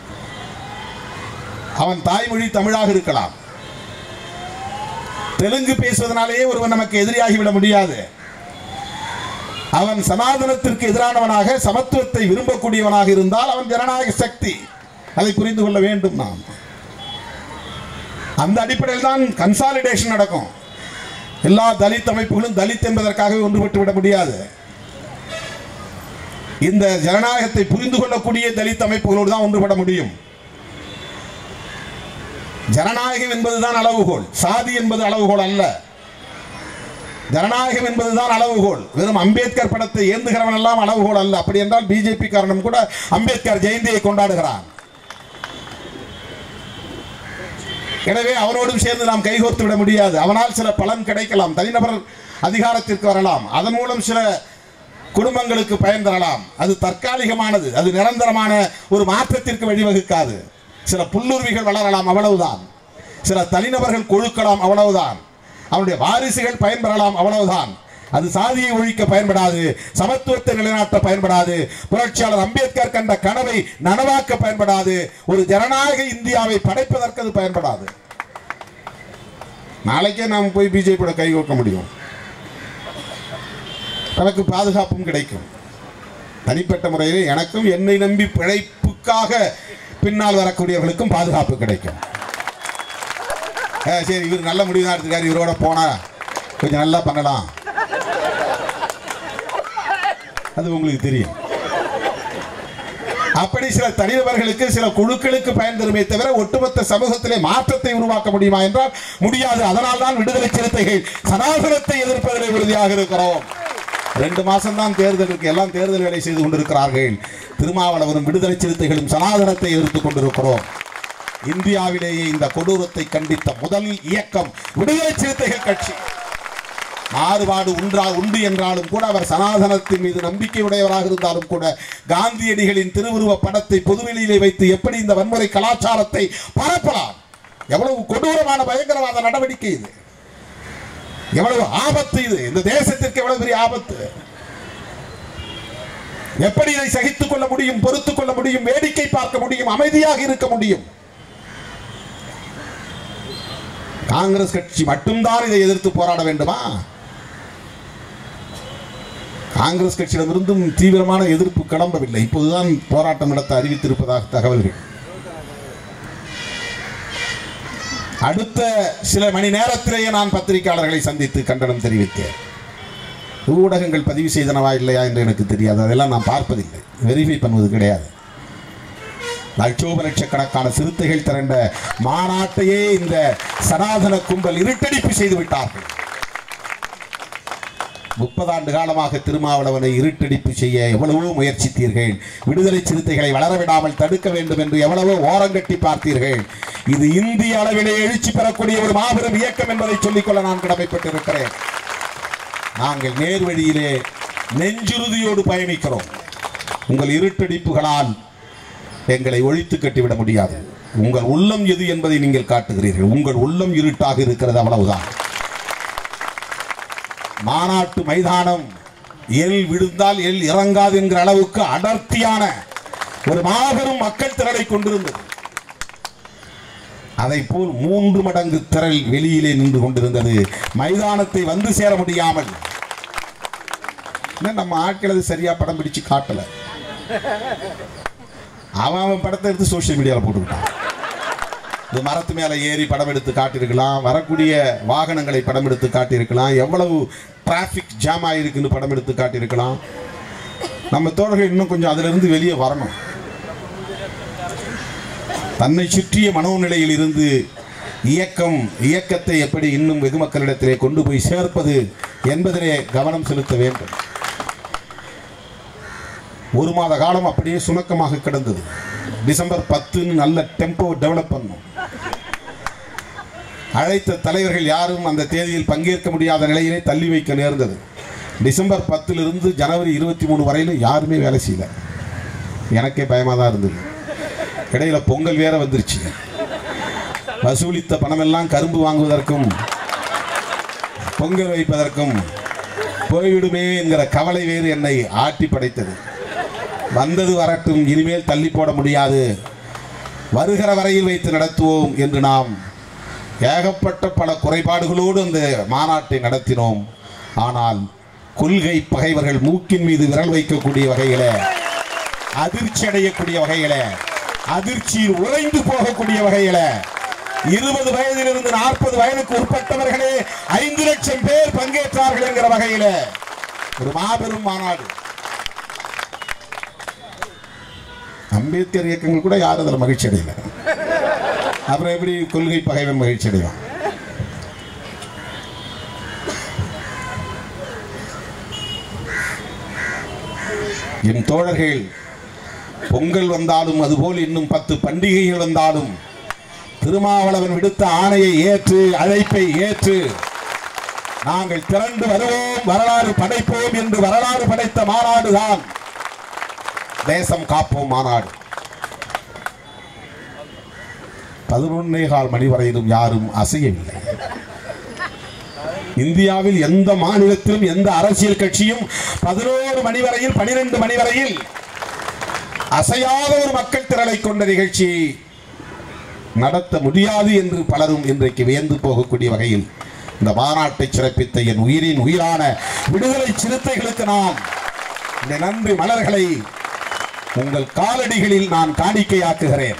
அவன் தாய்மொழி தமிழாக இருக்கலாம் தெலுங்கு பேசுவதனாலேயே ஒருவன் நமக்கு எதிரியாகிவிட முடியாது அவன் சனாதனத்திற்கு எதிரானவனாக சமத்துவத்தை விரும்பக்கூடியவனாக இருந்தால் அவன் ஜனநாயக சக்தி அதை புரிந்து கொள்ள வேண்டும் நாம் அந்த அடிப்படையில் தான் கன்சாலிடேஷன் நடக்கும் எல்லா தலித் அமைப்புகளும் தலித் என்பதற்காகவே ஒன்றுபட்டு விட முடியாது இந்த ஜனநாயகத்தை புரிந்து கொள்ளக்கூடிய தலித் அமைப்புகளோடு தான் ஒன்றுபட முடியும் ஜனநாயகம் என்பதுதான் அளவுகோல் சாதி என்பது அளவுகோல் அல்ல ஜனநாயகம் என்பதுதான் அளவுகோல் வெறும் அம்பேத்கர் படத்தை ஏந்துகிறவன் எல்லாம் அளவுகோல் அல்ல அப்படி என்றால் பிஜேபி காரணம் கூட அம்பேத்கர் ஜெயந்தியை கொண்டாடுகிறான் எனவே அவனோடும் சேர்ந்து நாம் கைகோர்த்து விட முடியாது அவனால் சில பலன் கிடைக்கலாம் தனிநபர் அதிகாரத்திற்கு வரலாம் அதன் மூலம் சில குடும்பங்களுக்கு பயன் தரலாம் அது தற்காலிகமானது அது நிரந்தரமான ஒரு மாற்றத்திற்கு வழிவகுக்காது சில புல்லுருவிகள் வளரலாம் அவ்வளவுதான் சில தனிநபர்கள் கொழுக்கலாம் அவ்வளவுதான் அவனுடைய வாரிசுகள் பயன்பெறலாம் அவ்வளவுதான் அது சாதியை ஒழிக்க பயன்படாது சமத்துவத்தை நிலைநாட்ட பயன்படாது புரட்சியாளர் அம்பேத்கர் கண்ட கனவை நனவாக்க பயன்படாது ஒரு ஜனநாயக இந்தியாவை படைப்பதற்கு அது பயன்படாது நாளைக்கே நாம் போய் பிஜேபியோட கை கோர்க்க முடியும் எனக்கு பாதுகாப்பும் கிடைக்கும் தனிப்பட்ட முறையில் எனக்கும் என்னை நம்பி பிழைப்புக்காக பின்னால் வரக்கூடியவர்களுக்கும் பாதுகாப்பு கிடைக்கும் ஆ, சரி இவர் நல்ல முடிவு தான் எடுத்துக்காரு இவரோட போனா கொஞ்சம் நல்லா பண்ணலாம் அது உங்களுக்கு தெரியும் அப்படி சில தனிநபர்களுக்கு சில குழுக்களுக்கு பயன் தருமே தவிர ஒட்டுமொத்த சமூகத்திலே மாற்றத்தை உருவாக்க முடியுமா என்றால் முடியாது அதனால் தான் விடுதலை சிறுத்தைகள் சனாதனத்தை எதிர்ப்பதிலே உறுதியாக இருக்கிறோம் ரெண்டு மாசம் தான் தேர்தல் இருக்கு எல்லாம் தேர்தல் வேலை செய்து கொண்டிருக்கிறார்கள் திருமாவளவனும் விடுதலை சிறுத்தைகளும் சனாதனத்தை எதிர்த்துக் கொண்டிருக்கிறோம் இந்தியாவிலேயே இந்த கொடூரத்தை கண்டித்த முதல் இயக்கம் விடுதலை சிறுத்தைகள் கட்சி மாறுபாடு உன்றா உண்டு என்றாலும் கூட அவர் சனாதனத்தின் மீது நம்பிக்கையுடையவராக இருந்தாலும் கூட காந்தியடிகளின் திருவுருவ படத்தை பொதுவெளியிலே வைத்து எப்படி இந்த வன்முறை கலாச்சாரத்தை பரப்பலாம் எவ்வளவு கொடூரமான பயங்கரவாத நடவடிக்கை இது எவ்வளவு ஆபத்து இது இந்த தேசத்திற்கு எவ்வளவு பெரிய ஆபத்து எப்படி இதை சகித்துக் கொள்ள முடியும் பொறுத்துக் கொள்ள முடியும் வேடிக்கை பார்க்க முடியும் அமைதியாக இருக்க முடியும் காங்கிரஸ் கட்சி மட்டும்தான் இதை எதிர்த்து போராட வேண்டுமா காங்கிரஸ் கட்சியிடமிருந்தும் தீவிரமான எதிர்ப்பு கிளம்பவில்லை இப்போதுதான் போராட்டம் நடத்த அறிவித்திருப்பதாக தகவல்கள் அடுத்த சில மணி நேரத்திலேயே நான் பத்திரிகையாளர்களை சந்தித்து கண்டனம் தெரிவித்தேன் ஊடகங்கள் பதிவு செய்தனவா இல்லையா என்று எனக்கு தெரியாது அதெல்லாம் நான் பார்ப்பதில்லை வெரிஃபை பண்ணுவது கிடையாது லட்சோப லட்சக்கணக்கான சிறுத்தைகள் திரண்ட மாநாட்டையே இந்த சனாதன கும்பல் இருட்டடிப்பு செய்து விட்டார்கள் முப்பதாண்டு காலமாக திருமாவளவனை இருட்டடிப்பு செய்ய எவ்வளவோ முயற்சித்தீர்கள் விடுதலை சிறுத்தைகளை வளர விடாமல் தடுக்க வேண்டும் என்று எவ்வளவோ ஓரங்கட்டி பார்த்தீர்கள் இது இந்திய அளவிலே எழுச்சி பெறக்கூடிய ஒரு மாபெரும் இயக்கம் என்பதை சொல்லிக்கொள்ள நான் கடமைப்பட்டிருக்கிறேன் நாங்கள் நேர்வழியிலே நெஞ்சுறுதியோடு பயணிக்கிறோம் உங்கள் இருட்டடிப்புகளால் எங்களை ஒழித்து கட்டிவிட முடியாது உங்கள் உள்ளம் எது என்பதை நீங்கள் காட்டுகிறீர்கள் உங்கள் உள்ளம் இருட்டாக இருக்கிறது அவ்வளவுதான் மாநாட்டு மைதானம் எல் விழுந்தால் எல் இறங்காது என்கிற அளவுக்கு அடர்த்தியான ஒரு மாபெரும் மக்கள் திரளை கொண்டிருந்தது அதை போல் மூன்று மடங்கு திரள் வெளியிலே நின்று கொண்டிருந்தது மைதானத்தை வந்து சேர முடியாமல் இன்னும் நம்ம ஆட்கள் அது சரியா படம் பிடிச்சு காட்டல அவன் அவன் படத்தை எடுத்து சோஷியல் மீடியாவில் போட்டுக்கிட்டான் இந்த மரத்து மேலே ஏறி படம் எடுத்து காட்டியிருக்கலாம் வரக்கூடிய வாகனங்களை படம் எடுத்து காட்டியிருக்கலாம் எவ்வளவு டிராஃபிக் ஜாம் ஆகிருக்குன்னு படம் எடுத்து காட்டியிருக்கலாம் நம்ம தோழர்கள் இன்னும் கொஞ்சம் அதிலிருந்து வெளியே வரணும் தன்னை சுற்றிய மனோநிலையில் இருந்து இயக்கம் இயக்கத்தை எப்படி இன்னும் வெகு மக்களிடத்திலே கொண்டு போய் சேர்ப்பது என்பதிலே கவனம் செலுத்த வேண்டும் ஒரு மாத காலம் அப்படியே சுணக்கமாக கிடந்தது டிசம்பர் பத்துன்னு நல்ல டெம்போ டெவலப் பண்ணோம் அழைத்த தலைவர்கள் யாரும் அந்த தேதியில் பங்கேற்க முடியாத நிலையிலே தள்ளி வைக்க நேர்ந்தது டிசம்பர் பத்திலிருந்து ஜனவரி இருபத்தி மூணு வரையிலும் யாருமே வேலை செய்யல எனக்கே பயமாக தான் இருந்தது இடையில பொங்கல் வேற வந்துருச்சு வசூலித்த பணமெல்லாம் கரும்பு வாங்குவதற்கும் பொங்கல் வைப்பதற்கும் போய்விடுமே என்கிற கவலை வேறு என்னை ஆட்டி படைத்தது வந்தது வரட்டும் இனிமேல் தள்ளி போட முடியாது வருகிற வரையில் வைத்து நடத்துவோம் என்று நாம் ஏகப்பட்ட பல குறைபாடுகளோடு அந்த மாநாட்டை நடத்தினோம் ஆனால் கொள்கை பகைவர்கள் மூக்கின் மீது விரல் வைக்கக்கூடிய வகையில அதிர்ச்சி அடையக்கூடிய வகையில அதிர்ச்சியில் உறைந்து போகக்கூடிய வகையில இருபது வயதிலிருந்து நாற்பது வயதுக்கு உட்பட்டவர்களே ஐந்து லட்சம் பேர் பங்கேற்றார்கள் என்கிற வகையில ஒரு மாபெரும் மாநாடு அம்பேத்கர் இயக்கங்கள் கூட யாரும் அதில் மகிழ்ச்சி அடையல அப்புறம் எப்படி கொள்கை பகைவன் மகிழ்ச்சி அடைவான் என் தோழர்கள் பொங்கல் வந்தாலும் அதுபோல் இன்னும் பத்து பண்டிகைகள் வந்தாலும் திருமாவளவன் விடுத்த ஆணையை ஏற்று அழைப்பை ஏற்று நாங்கள் திரண்டு வருவோம் வரலாறு படைப்போம் என்று வரலாறு படைத்த மாநாடுதான் தேசம் காப்போம் மாநாடு பதினொன்னே கால் மணி வரையிலும் யாரும் அசையவில்லை இந்தியாவில் எந்த மாநிலத்திலும் எந்த அரசியல் கட்சியும் பதினோரு மணி வரையில் பனிரெண்டு மணி வரையில் அசையாத ஒரு மக்கள் திரளை கொண்ட நிகழ்ச்சியை நடத்த முடியாது என்று பலரும் இன்றைக்கு வியந்து போகக்கூடிய வகையில் இந்த மாநாட்டை சிறப்பித்த என் உயிரின் உயிரான விடுதலை சிறுத்தைகளுக்கு நான் இந்த நன்றி மலர்களை உங்கள் காலடிகளில் நான் காணிக்கையாக்குகிறேன்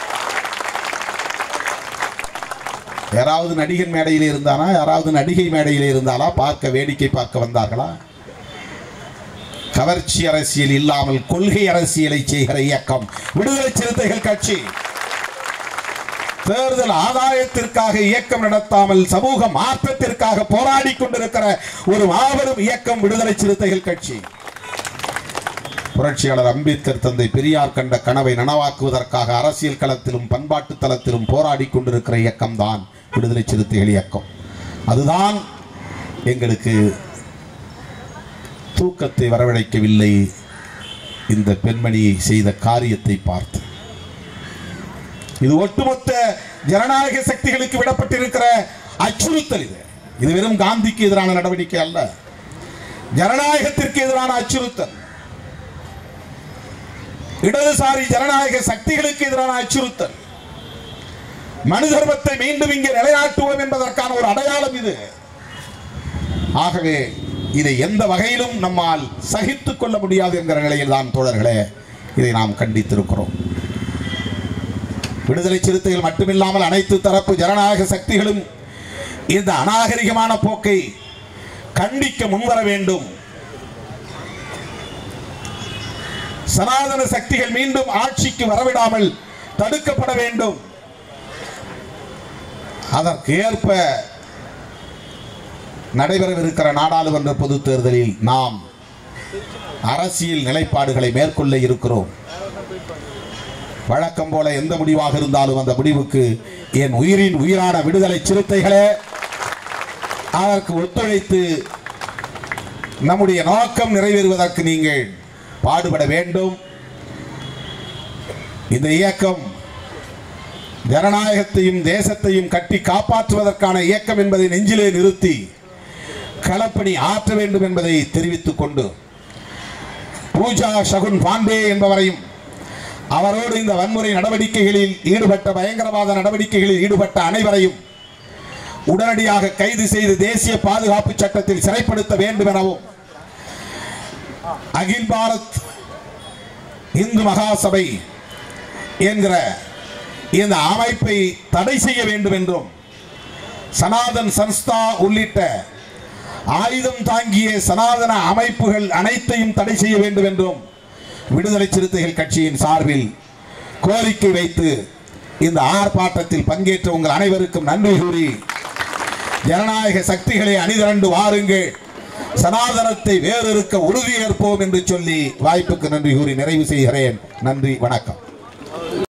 யாராவது நடிகன் மேடையில் இருந்தானா யாராவது நடிகை மேடையில் இருந்தாலா பார்க்க வேடிக்கை பார்க்க வந்தார்களா கவர்ச்சி அரசியல் இல்லாமல் கொள்கை அரசியலை செய்கிற இயக்கம் விடுதலை சிறுத்தைகள் கட்சி தேர்தல் ஆதாயத்திற்காக இயக்கம் நடத்தாமல் சமூக மாற்றத்திற்காக போராடி கொண்டிருக்கிற ஒரு மாபெரும் இயக்கம் விடுதலை சிறுத்தைகள் கட்சி புரட்சியாளர் அம்பேத்கர் தந்தை பெரியார் கண்ட கனவை நனவாக்குவதற்காக அரசியல் களத்திலும் பண்பாட்டு தளத்திலும் போராடி கொண்டிருக்கிற இயக்கம்தான் விடுதலை சிறுத்தைகள் இயக்கம் அதுதான் எங்களுக்கு தூக்கத்தை வரவழைக்கவில்லை இந்த பெண்மணி செய்த காரியத்தை பார்த்து இது ஒட்டுமொத்த ஜனநாயக சக்திகளுக்கு விடப்பட்டிருக்கிற அச்சுறுத்தல் இது இது வெறும் காந்திக்கு எதிரான நடவடிக்கை அல்ல ஜனநாயகத்திற்கு எதிரான அச்சுறுத்தல் இடதுசாரி ஜனநாயக சக்திகளுக்கு எதிரான அச்சுறுத்தல் மனு தர்மத்தை மீண்டும் இங்கே நிலைநாட்டுவோம் என்பதற்கான ஒரு அடையாளம் இது ஆகவே இதை எந்த வகையிலும் நம்மால் சகித்துக் கொள்ள முடியாது என்கிற நிலையில் தான் தோழர்களே இதை நாம் கண்டித்திருக்கிறோம் விடுதலை சிறுத்தைகள் மட்டுமில்லாமல் அனைத்து தரப்பு ஜனநாயக சக்திகளும் இந்த அநாகரிகமான போக்கை கண்டிக்க முன்வர வேண்டும் சனாதன சக்திகள் மீண்டும் ஆட்சிக்கு வரவிடாமல் தடுக்கப்பட வேண்டும் அதற்கு ஏற்ப நடைபெறவிருக்கிற நாடாளுமன்ற பொதுத் தேர்தலில் நாம் அரசியல் நிலைப்பாடுகளை மேற்கொள்ள இருக்கிறோம் வழக்கம் போல எந்த முடிவாக இருந்தாலும் அந்த முடிவுக்கு என் உயிரின் உயிரான விடுதலை சிறுத்தைகளே அதற்கு ஒத்துழைத்து நம்முடைய நோக்கம் நிறைவேறுவதற்கு நீங்கள் பாடுபட வேண்டும் இந்த இயக்கம் ஜனநாயகத்தையும் தேசத்தையும் கட்டி காப்பாற்றுவதற்கான இயக்கம் என்பதை நெஞ்சிலே நிறுத்தி களப்பணி ஆற்ற வேண்டும் என்பதை தெரிவித்துக் கொண்டு பூஜா சகுன் பாண்டே என்பவரையும் அவரோடு இந்த வன்முறை நடவடிக்கைகளில் ஈடுபட்ட பயங்கரவாத நடவடிக்கைகளில் ஈடுபட்ட அனைவரையும் உடனடியாக கைது செய்து தேசிய பாதுகாப்பு சட்டத்தில் சிறைப்படுத்த வேண்டும் எனவும் அகில் பாரத் இந்து மகாசபை என்கிற இந்த அமைப்பை தடை செய்ய வேண்டும் என்றும் சனாதன் சன்ஸ்தா உள்ளிட்ட ஆயுதம் தாங்கிய சனாதன அமைப்புகள் அனைத்தையும் தடை செய்ய வேண்டும் என்றும் விடுதலை சிறுத்தைகள் கட்சியின் சார்பில் கோரிக்கை வைத்து இந்த ஆர்ப்பாட்டத்தில் பங்கேற்ற உங்கள் அனைவருக்கும் நன்றி கூறி ஜனநாயக சக்திகளை அணிதிரண்டு வாருங்கள் சனாதனத்தை வேறொருக்க உறுதியேற்போம் என்று சொல்லி வாய்ப்புக்கு நன்றி கூறி நிறைவு செய்கிறேன் நன்றி வணக்கம்